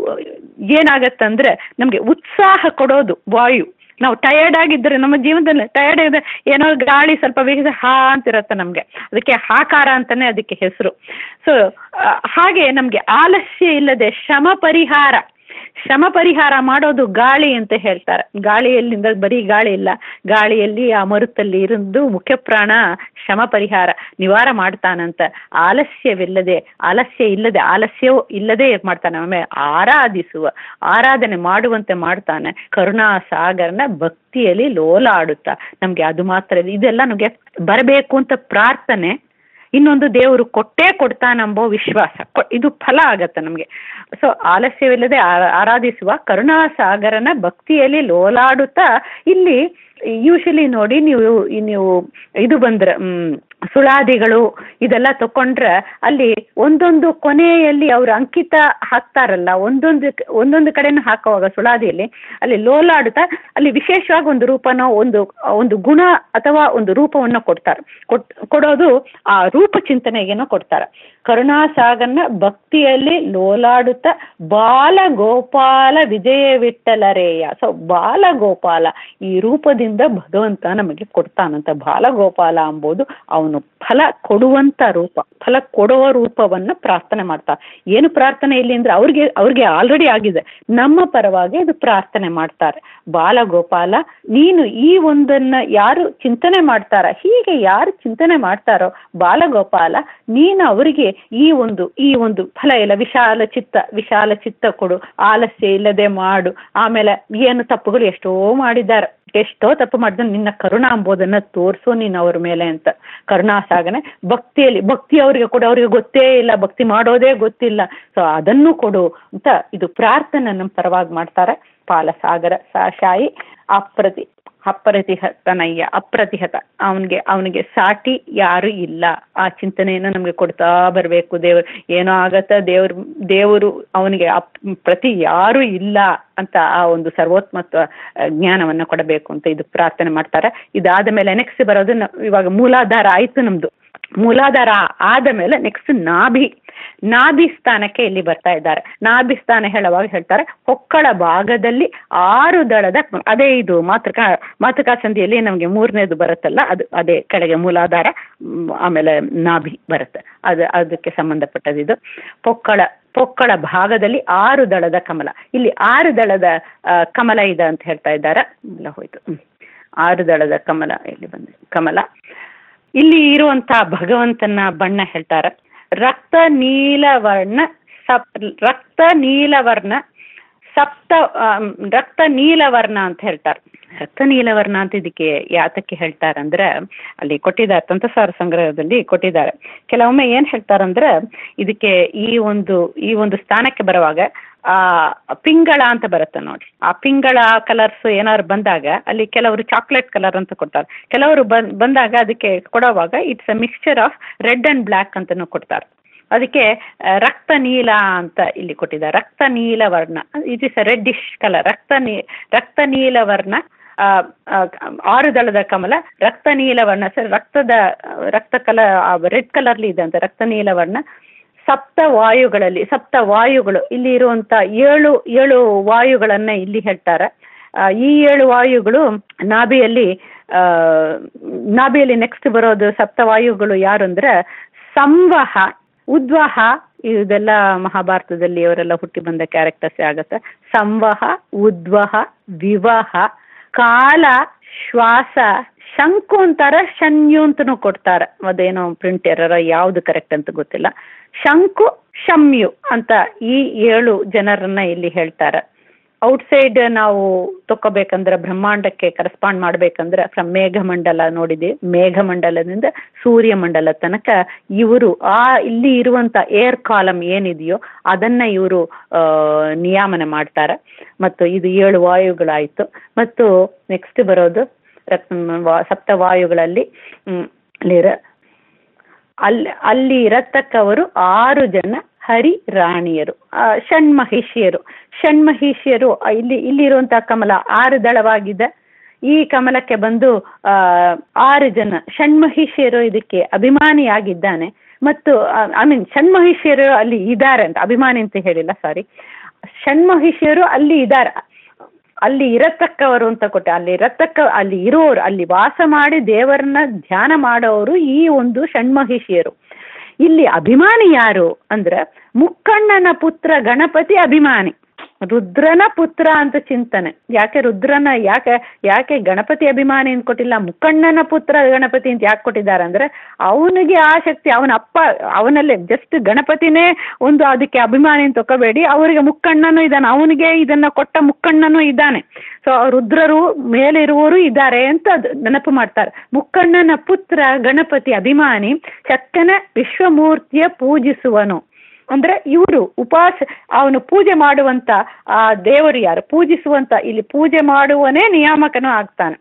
ಏನಾಗತ್ತಂದ್ರೆ ನಮಗೆ ಉತ್ಸಾಹ ಕೊಡೋದು ವಾಯು ನಾವು ಟಯರ್ಡ್ ಆಗಿದ್ದರೆ ನಮ್ಮ ಜೀವನದಲ್ಲಿ ಟಯರ್ಡ್ ಇದೆ ಏನೋ ಗಾಳಿ ಸ್ವಲ್ಪ ಬೇಗ ಹಾ ಅಂತಿರತ್ತೆ ನಮಗೆ ಅದಕ್ಕೆ ಹಾಕಾರ ಅಂತಲೇ ಅದಕ್ಕೆ ಹೆಸರು ಸೊ ಹಾಗೆ ನಮಗೆ ಆಲಸ್ಯ ಇಲ್ಲದೆ ಶ್ರಮ ಪರಿಹಾರ ಶ್ರಮ ಪರಿಹಾರ ಮಾಡೋದು ಗಾಳಿ ಅಂತ ಹೇಳ್ತಾರೆ ಗಾಳಿಯಲ್ಲಿಂದ ಬರೀ ಗಾಳಿ ಇಲ್ಲ ಗಾಳಿಯಲ್ಲಿ ಆ ಮರುತ್ತಲ್ಲಿ ಇருந்து ಮುಖ್ಯ ಪ್ರಾಣ ಶ್ರಮ ಪರಿಹಾರ ನಿವಾರ ಮಾಡ್ತಾನಂತ ಆಲಸ್ಯವಿಲ್ಲದೆ ಆಲಸ್ಯ ಇಲ್ಲದೆ ಆಲಸ್ಯವೂ ಇಲ್ಲದೆ ಮಾಡ್ತಾನೆ ಆಮೇಲೆ ಆರಾಧಿಸುವ ಆರಾಧನೆ ಮಾಡುವಂತೆ ಮಾಡ್ತಾನೆ ಕರುಣಾ ಸಾಗರನ ಭಕ್ತಿಯಲ್ಲಿ ಲೋಲಾಡುತ್ತಾ ನಮಗೆ ಅದು ಮಾತ್ರ ಇದೆಲ್ಲ ನಮಗೆ ಬರಬೇಕು ಅಂತ ಪ್ರಾರ್ಥನೆ ಇನ್ನೊಂದು ದೇವರು ಕೊಟ್ಟೇ ಕೊಡ್ತಾನೆಂಬೋ ವಿಶ್ವಾಸ ಇದು ಫಲ ಆಗತ್ತೆ ನಮಗೆ ಸೊ ಆಲಸ್ಯವಿಲ್ಲದೆ ಆರಾಧಿಸುವ ಕರುಣಾಸಾಗರನ ಭಕ್ತಿಯಲ್ಲಿ ಲೋಲಾಡುತ್ತಾ ಇಲ್ಲಿ ಯೂಶಲಿ ನೋಡಿ ನೀವು ನೀವು ಇದು ಬಂದ್ರೆ ಸುಳಾದಿಗಳು ಇದೆಲ್ಲ ತಕೊಂಡ್ರೆ ಅಲ್ಲಿ ಒಂದೊಂದು ಕೊನೆಯಲ್ಲಿ ಅವರು ಅಂಕಿತ ಹಾಕ್ತಾರಲ್ಲ ಒಂದೊಂದು ಒಂದೊಂದು ಕಡೆನೂ ಹಾಕುವಾಗ ಸುಳಾದಿಯಲ್ಲಿ ಅಲ್ಲಿ ಲೋಲಾಡುತ್ತಾ ಅಲ್ಲಿ ವಿಶೇಷವಾಗಿ ಒಂದು ರೂಪನೋ ಒಂದು ಒಂದು ಗುಣ ಅಥವಾ ಒಂದು ರೂಪವನ್ನು ಕೊಡ್ತಾರೆ ಕೊಟ್ ಕೊಡೋದು ಆ ರೂಪ ಚಿಂತನೆಗೇನೋ ಕೊಡ್ತಾರೆ ಕರುಣಾಸಾಗರನ ಭಕ್ತಿಯಲ್ಲಿ ಲೋಲಾಡುತ್ತಾ ಬಾಲಗೋಪಾಲ ವಿಜಯ ವಿಠಲರೇಯ ಸೊ ಬಾಲಗೋಪಾಲ ಈ ರೂಪದಿಂದ ಭಗವಂತ ನಮಗೆ ಕೊಡ್ತಾನಂತ ಬಾಲಗೋಪಾಲ ಅಂಬೋದು ಅವನು ಫಲ ಕೊಡುವಂತ ರೂಪ ಫಲ ಕೊಡುವ ರೂಪವನ್ನ ಪ್ರಾರ್ಥನೆ ಮಾಡ್ತಾ ಏನು ಪ್ರಾರ್ಥನೆ ಇಲ್ಲಿ ಅಂದ್ರೆ ಅವ್ರಿಗೆ ಅವ್ರಿಗೆ ಆಲ್ರೆಡಿ ಆಗಿದೆ ನಮ್ಮ ಪರವಾಗಿ ಇದು ಪ್ರಾರ್ಥನೆ ಮಾಡ್ತಾರೆ ಬಾಲಗೋಪಾಲ ನೀನು ಈ ಒಂದನ್ನ ಯಾರು ಚಿಂತನೆ ಮಾಡ್ತಾರ ಹೀಗೆ ಯಾರು ಚಿಂತನೆ ಮಾಡ್ತಾರೋ ಬಾಲಗೋಪಾಲ ನೀನು ಅವರಿಗೆ ಈ ಒಂದು ಈ ಒಂದು ಫಲ ಇಲ್ಲ ವಿಶಾಲ ಚಿತ್ತ ವಿಶಾಲ ಚಿತ್ತ ಕೊಡು ಆಲಸ್ಯ ಇಲ್ಲದೆ ಮಾಡು ಆಮೇಲೆ ಏನು ತಪ್ಪುಗಳು ಎಷ್ಟೋ ಮಾಡಿದ್ದಾರೆ ಎಷ್ಟೋ ತಪ್ಪು ಮಾಡಿದ್ರೆ ನಿನ್ನ ಕರುಣಾ ಅಂಬೋದನ್ನ ತೋರಿಸು ನೀನು ಅವ್ರ ಮೇಲೆ ಅಂತ ಕರುಣಾ ಸಾಗನೆ ಭಕ್ತಿಯಲ್ಲಿ ಭಕ್ತಿ ಅವರಿಗೆ ಕೊಡು ಅವ್ರಿಗೆ ಗೊತ್ತೇ ಇಲ್ಲ ಭಕ್ತಿ ಮಾಡೋದೇ ಗೊತ್ತಿಲ್ಲ ಸೊ ಅದನ್ನು ಕೊಡು ಅಂತ ಇದು ಪ್ರಾರ್ಥನೆ ನಮ್ಮ ಪರವಾಗಿ ಮಾಡ್ತಾರೆ ಪಾಲಸಾಗರ ಶಾಯಿ ಅಪ್ರತಿ ಅಪ್ರತಿಹತನಯ್ಯ ಅಪ್ರತಿಹತ ಅವನಿಗೆ ಅವನಿಗೆ ಸಾಟಿ ಯಾರು ಇಲ್ಲ ಆ ಚಿಂತನೆಯನ್ನು ನಮಗೆ ಕೊಡ್ತಾ ಬರಬೇಕು ದೇವರು ಏನೋ ಆಗತ್ತ ದೇವ್ರ ದೇವರು ಅವನಿಗೆ ಅಪ್ ಪ್ರತಿ ಯಾರು ಇಲ್ಲ ಅಂತ ಆ ಒಂದು ಸರ್ವೋತ್ಮತ್ವ ಜ್ಞಾನವನ್ನು ಕೊಡಬೇಕು ಅಂತ ಇದು ಪ್ರಾರ್ಥನೆ ಮಾಡ್ತಾರೆ ಇದಾದ ಮೇಲೆ ನೆಕ್ಸ್ಟ್ ಬರೋದು ಇವಾಗ ಮೂಲಾಧಾರ ಆಯ್ತು ನಮ್ದು ಮೂಲಾಧಾರ ಆದ ಮೇಲೆ ನೆಕ್ಸ್ಟ್ ನಾಭಿ ನಾಭಿ ಸ್ಥಾನಕ್ಕೆ ಇಲ್ಲಿ ಬರ್ತಾ ಇದ್ದಾರೆ ನಾಭಿ ಸ್ಥಾನ ಹೇಳುವಾಗ ಹೇಳ್ತಾರೆ ಹೊಕ್ಕಳ ಭಾಗದಲ್ಲಿ ಆರು ದಳದ ಅದೇ ಇದು ಮಾತೃಕಾ ಮಾತೃಕಾ ಸಂಧಿಯಲ್ಲಿ ನಮಗೆ ಮೂರನೇದು ಬರುತ್ತಲ್ಲ ಅದು ಅದೇ ಕೆಳಗೆ ಮೂಲಾಧಾರ ಆಮೇಲೆ ನಾಭಿ ಬರುತ್ತೆ ಅದು ಅದಕ್ಕೆ ಸಂಬಂಧಪಟ್ಟದಿದು ಪೊಕ್ಕಳ ಪೊಕ್ಕಳ ಭಾಗದಲ್ಲಿ ಆರು ದಳದ ಕಮಲ ಇಲ್ಲಿ ಆರು ದಳದ ಕಮಲ ಇದೆ ಅಂತ ಹೇಳ್ತಾ ಇದ್ದಾರೆ ಎಲ್ಲ ಹೋಯ್ತು ಆರು ದಳದ ಕಮಲ ಇಲ್ಲಿ ಬಂದ ಕಮಲ ಇಲ್ಲಿ ಇರುವಂತಹ ಭಗವಂತನ ಬಣ್ಣ ಹೇಳ್ತಾರೆ ರಕ್ತ ನೀಲವರ್ಣ ಸಪ್ ರಕ್ತ ನೀಲವರ್ಣ ಸಪ್ತ ರಕ್ತ ನೀಲವರ್ಣ ಅಂತ ಹೇಳ್ತಾರೆ ರಕ್ತ ನೀಲವರ್ಣ ಅಂತ ಇದಕ್ಕೆ ಯಾತಕ್ಕೆ ಹೇಳ್ತಾರೆ ಅಂದ್ರೆ ಅಲ್ಲಿ ಕೊಟ್ಟಿದ್ದಾರೆ ತಂತ್ರಸಾರ ಸಂಗ್ರಹದಲ್ಲಿ ಕೊಟ್ಟಿದ್ದಾರೆ ಕೆಲವೊಮ್ಮೆ ಏನ್ ಹೇಳ್ತಾರಂದ್ರೆ ಇದಕ್ಕೆ ಈ ಒಂದು ಈ ಒಂದು ಸ್ಥಾನಕ್ಕೆ ಬರುವಾಗ ಆ ಪಿಂಗಳ ಅಂತ ಬರುತ್ತೆ ನೋಡಿ ಆ ಪಿಂಗಳ ಕಲರ್ಸ್ ಏನಾದ್ರು ಬಂದಾಗ ಅಲ್ಲಿ ಕೆಲವರು ಚಾಕ್ಲೇಟ್ ಕಲರ್ ಅಂತ ಕೊಡ್ತಾರೆ ಕೆಲವರು ಬಂದಾಗ ಅದಕ್ಕೆ ಕೊಡುವಾಗ it's a mixture of red and black ಅಂತಲೂ ಕೊಡ್ತಾರೆ ಅದಕ್ಕೆ ರಕ್ತ ನೀಲ ಅಂತ ಇಲ್ಲಿ ಕೊಟ್ಟಿದ್ದಾರೆ ರಕ್ತ ನೀಲ ವರ್ಣ it is a reddish colour ರಕ್ತ ನೀ ರಕ್ತ ನೀಲ ವರ್ಣ ಆರು ದಳದ ಕಮಲ ರಕ್ತ ನೀಲ ವರ್ಣ ಸರ್ ರಕ್ತದ ರಕ್ತ ಕಲರ್ ರೆಡ್ ಕಲರ್ಲಿ ಇದೆ ಅಂತ ರಕ್ತ ನೀಲ ವರ್ಣ ಸಪ್ತ ವಾಯುಗಳಲ್ಲಿ ಸಪ್ತ ವಾಯುಗಳು ಇಲ್ಲಿ ಇರುವಂತ ಏಳು ಏಳು ವಾಯುಗಳನ್ನ ಇಲ್ಲಿ ಹೇಳ್ತಾರೆ ಈ ಏಳು ವಾಯುಗಳು ನಾಭಿಯಲ್ಲಿ ನಾಭಿಯಲ್ಲಿ ನೆಕ್ಸ್ಟ್ ಬರೋದು ಸಪ್ತವಾಯುಗಳು ಯಾರು ಅಂದ್ರೆ ಸಂವಹ ಉದ್ವಹ ಇದೆಲ್ಲ ಮಹಾಭಾರತದಲ್ಲಿ ಅವರೆಲ್ಲ ಹುಟ್ಟಿ ಬಂದ ಕ್ಯಾರೆಕ್ಟರ್ಸ್ ಆಗತ್ತೆ ಸಂವಹ ಉದ್ವಹ ವಿವಾಹ ಕಾಲ ಶ್ವಾಸ ಶಂಕು ಅಂತಾರ ಶನ್ಯು ಅಂತನೂ ಕೊಡ್ತಾರೆ ಅದೇನೋ ಪ್ರಿಂಟ್ ಎರರ ಯಾವ್ದು ಕರೆಕ್ಟ್ ಅಂತ ಗೊತ್ತಿಲ್ಲ ಶಂಕು ಶಮ್ಯು ಅಂತ ಈ ಏಳು ಜನರನ್ನ ಇಲ್ಲಿ ಹೇಳ್ತಾರೆ ಔಟ್ಸೈಡ್ ನಾವು ತಗೋಬೇಕಂದ್ರೆ ಬ್ರಹ್ಮಾಂಡಕ್ಕೆ ಕರೆಸ್ಪಾಂಡ್ ಮಾಡ್ಬೇಕಂದ್ರೆ ಫ್ರಮ್ ಮೇಘಮಂಡಲ ನೋಡಿದ್ವಿ ಮೇಘಮಂಡಲದಿಂದ ಸೂರ್ಯಮಂಡಲ ತನಕ ಇವರು ಆ ಇಲ್ಲಿ ಇರುವಂತ ಏರ್ ಕಾಲಮ್ ಏನಿದೆಯೋ ಅದನ್ನ ಇವರು ನಿಯಾಮನ ಮಾಡ್ತಾರೆ ಮತ್ತು ಇದು ಏಳು ವಾಯುಗಳಾಯ್ತು ಮತ್ತು ನೆಕ್ಸ್ಟ್ ಬರೋದು ಸಪ್ತವಾಯುಗಳಲ್ಲಿ ಅಲ್ಲಿರ ಅಲ್ಲಿ ಅಲ್ಲಿ ಇರತಕ್ಕವರು ಆರು ಜನ ಹರಿ ರಾಣಿಯರು ಷಣ್ಮಹಿಷಿಯರು ಷಣ್ಮಹಿಷಿಯರು ಇಲ್ಲಿ ಇಲ್ಲಿರುವಂತಹ ಕಮಲ ಆರು ದಳವಾಗಿದೆ ಈ ಕಮಲಕ್ಕೆ ಬಂದು ಆರು ಜನ ಷಣ್ಮಹಿಷಿಯರು ಇದಕ್ಕೆ ಅಭಿಮಾನಿಯಾಗಿದ್ದಾನೆ ಮತ್ತು ಐ ಮೀನ್ ಷಣ್ಮಹಿಷಿಯರು ಅಲ್ಲಿ ಇದ್ದಾರೆ ಅಂತ ಅಭಿಮಾನಿ ಅಂತ ಹೇಳಿಲ್ಲ ಸಾರಿ ಷಣ್ಮಹಿಷಿಯರು ಅಲ್ಲಿ ಇದ್ದಾರೆ ಅಲ್ಲಿ ಇರತಕ್ಕವರು ಅಂತ ಕೊಟ್ಟೆ ಅಲ್ಲಿ ಇರತಕ್ಕ ಅಲ್ಲಿ ಇರೋರು ಅಲ್ಲಿ ವಾಸ ಮಾಡಿ ದೇವರನ್ನ ಧ್ಯಾನ ಮಾಡೋರು ಈ ಒಂದು ಷಣ್ಮಹಿಷಿಯರು ಇಲ್ಲಿ ಅಭಿಮಾನಿ ಯಾರು ಅಂದ್ರೆ ಮುಕ್ಕಣ್ಣನ ಪುತ್ರ ಗಣಪತಿ ಅಭಿಮಾನಿ ರುದ್ರನ ಪುತ್ರ ಅಂತ ಚಿಂತನೆ ಯಾಕೆ ರುದ್ರನ ಯಾಕೆ ಯಾಕೆ ಗಣಪತಿ ಅಭಿಮಾನಿ ಅಂತ ಕೊಟ್ಟಿಲ್ಲ ಮುಕ್ಕಣ್ಣನ ಪುತ್ರ ಗಣಪತಿ ಅಂತ ಯಾಕೆ ಕೊಟ್ಟಿದ್ದಾರೆ ಅಂದ್ರೆ ಅವನಿಗೆ ಆ ಶಕ್ತಿ ಅವನ ಅಪ್ಪ ಅವನಲ್ಲೇ ಜಸ್ಟ್ ಗಣಪತಿನೇ ಒಂದು ಅದಕ್ಕೆ ಅಭಿಮಾನಿ ಅಂತ ತಗೋಬೇಡಿ ಅವರಿಗೆ ಮುಕ್ಕಣ್ಣನೂ ಇದ್ದಾನೆ ಅವನಿಗೆ ಇದನ್ನ ಕೊಟ್ಟ ಮುಕ್ಕಣ್ಣನೂ ಇದ್ದಾನೆ ಸೊ ರುದ್ರರು ಮೇಲಿರುವವರು ಇದ್ದಾರೆ ಅಂತ ನೆನಪು ಮಾಡ್ತಾರೆ ಮುಕ್ಕಣ್ಣನ ಪುತ್ರ ಗಣಪತಿ ಅಭಿಮಾನಿ ಚಕ್ಕನ ವಿಶ್ವಮೂರ್ತಿಯ ಪೂಜಿಸುವನು ಅಂದ್ರೆ ಇವರು ಉಪಾಸ ಅವನು ಪೂಜೆ ಮಾಡುವಂತ ಆ ದೇವರು ಯಾರು ಪೂಜಿಸುವಂತ ಇಲ್ಲಿ ಪೂಜೆ ಮಾಡುವನೇ ನಿಯಾಮಕನೂ ಆಗ್ತಾನೆ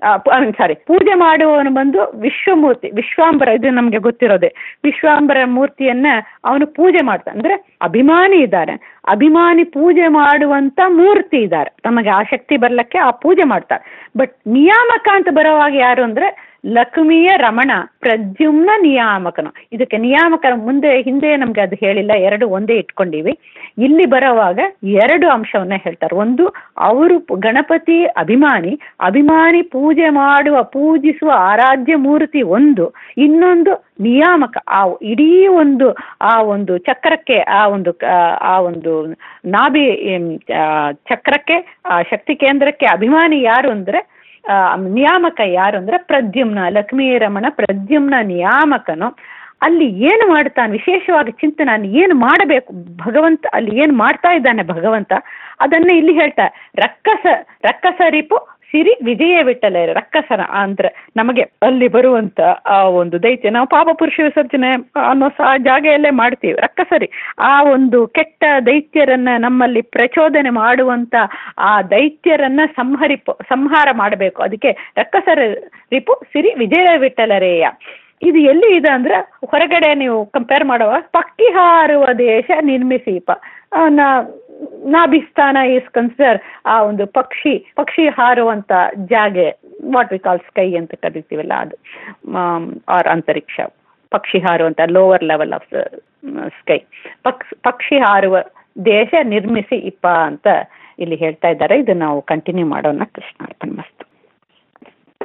ಸಾರಿ ಪೂಜೆ ಮಾಡುವವನು ಬಂದು ವಿಶ್ವಮೂರ್ತಿ ವಿಶ್ವಾಂಬರ ಇದು ನಮಗೆ ಗೊತ್ತಿರೋದೆ ವಿಶ್ವಾಂಬರ ಮೂರ್ತಿಯನ್ನ ಅವನು ಪೂಜೆ ಮಾಡ್ತಾನೆ ಅಂದ್ರೆ ಅಭಿಮಾನಿ ಇದ್ದಾರೆ ಅಭಿಮಾನಿ ಪೂಜೆ ಮಾಡುವಂತ ಮೂರ್ತಿ ಇದ್ದಾರೆ ನಮಗೆ ಆ ಶಕ್ತಿ ಬರ್ಲಿಕ್ಕೆ ಆ ಪೂಜೆ ಮಾಡ್ತಾರೆ ಬಟ್ ನಿಯಾಮಕ ಅಂತ ಬರೋವಾಗ ಯಾರು ಅಂದ್ರೆ ಲಕ್ಷ್ಮಿಯ ರಮಣ ಪ್ರದ್ಯುಮ್ನ ನಿಯಾಮಕನು ಇದಕ್ಕೆ ನಿಯಾಮಕನ ಮುಂದೆ ಹಿಂದೆ ನಮ್ಗೆ ಅದು ಹೇಳಿಲ್ಲ ಎರಡು ಒಂದೇ ಇಟ್ಕೊಂಡಿವಿ ಇಲ್ಲಿ ಬರೋವಾಗ ಎರಡು ಅಂಶವನ್ನ ಹೇಳ್ತಾರೆ ಒಂದು ಅವರು ಗಣಪತಿ ಅಭಿಮಾನಿ ಅಭಿಮಾನಿ ಪೂಜೆ ಮಾಡುವ ಪೂಜಿಸುವ ಆರಾಧ್ಯ ಮೂರ್ತಿ ಒಂದು ಇನ್ನೊಂದು ನಿಯಾಮಕ ಆ ಇಡೀ ಒಂದು ಆ ಒಂದು ಚಕ್ರಕ್ಕೆ ಆ ಒಂದು ಆ ಒಂದು ನಾಭಿ ಚಕ್ರಕ್ಕೆ ಆ ಶಕ್ತಿ ಕೇಂದ್ರಕ್ಕೆ ಅಭಿಮಾನಿ ಯಾರು ಅಂದ್ರೆ ನಿಯಾಮಕ ಯಾರು ಅಂದ್ರೆ ಪ್ರದ್ಯುಮ್ನ ಲಕ್ಷ್ಮೀ ರಮಣ ಪ್ರದ್ಯುಮ್ನ ನಿಯಾಮಕನು ಅಲ್ಲಿ ಏನು ಮಾಡ್ತಾನೆ ವಿಶೇಷವಾಗಿ ಚಿಂತನೆ ನಾನು ಏನು ಮಾಡಬೇಕು ಭಗವಂತ ಅಲ್ಲಿ ಏನು ಮಾಡ್ತಾ ಇದ್ದಾನೆ ಭಗವಂತ ಅದನ್ನೇ ಇಲ್ಲಿ ಹೇಳ್ತಾ ರಕ್ಕಸ ರಕ್ಕಸ ರಿಪು ಸಿರಿ ವಿಜಯ ವಿಠಲ ರಕ್ಕಸನ ಅಂದ್ರೆ ನಮಗೆ ಅಲ್ಲಿ ಬರುವಂತ ಆ ಒಂದು ದೈತ್ಯ ನಾವು ಪಾಪ ಪುರುಷ ವಿಸರ್ಜನೆ ಅನ್ನೋ ಸಹ ಜಾಗೆಯಲ್ಲೇ ಮಾಡ್ತೀವಿ ರಕ್ಕಸರಿ ಆ ಒಂದು ಕೆಟ್ಟ ದೈತ್ಯರನ್ನ ನಮ್ಮಲ್ಲಿ ಪ್ರಚೋದನೆ ಮಾಡುವಂತ ಆ ದೈತ್ಯರನ್ನ ಸಂಹರಿಪ ಸಂಹಾರ ಮಾಡಬೇಕು ಅದಕ್ಕೆ ರಕ್ಕಸರ ರಿಪು ಸಿರಿ ವಿಜಯ ವಿಠಲರೇಯ ಇದು ಎಲ್ಲಿ ಇದೆ ಅಂದ್ರೆ ಹೊರಗಡೆ ನೀವು ಕಂಪೇರ್ ಮಾಡುವ ಪಕ್ಕಿ ಹಾರುವ ದೇಶ ನಿರ್ಮಿಸೀಪ ನಾ ನಾಭಿಸ್ಥಾನ ಇಸ್ ಕನ್ಸಿಡರ್ ಆ ಒಂದು ಪಕ್ಷಿ ಪಕ್ಷಿ ಹಾರುವಂತ ಜಾಗೆ ವಾಟ್ ವಿ ಕಾಲ್ ಸ್ಕೈ ಅಂತ ಕರಿತೀವಲ್ಲ ಅದು ಆರ್ ಅಂತರಿಕ್ಷ ಪಕ್ಷಿ ಹಾರುವಂತ ಲೋವರ್ ಲೆವೆಲ್ ಆಫ್ ಸ್ಕೈ ಪಕ್ಷ್ ಪಕ್ಷಿ ಹಾರುವ ದೇಶ ನಿರ್ಮಿಸಿ ಇಪ್ಪ ಅಂತ ಇಲ್ಲಿ ಹೇಳ್ತಾ ಇದ್ದಾರೆ ಇದು ನಾವು ಕಂಟಿನ್ಯೂ ಮಾಡೋಣ ಕೃಷ್ಣ ಅರ್ಪಣ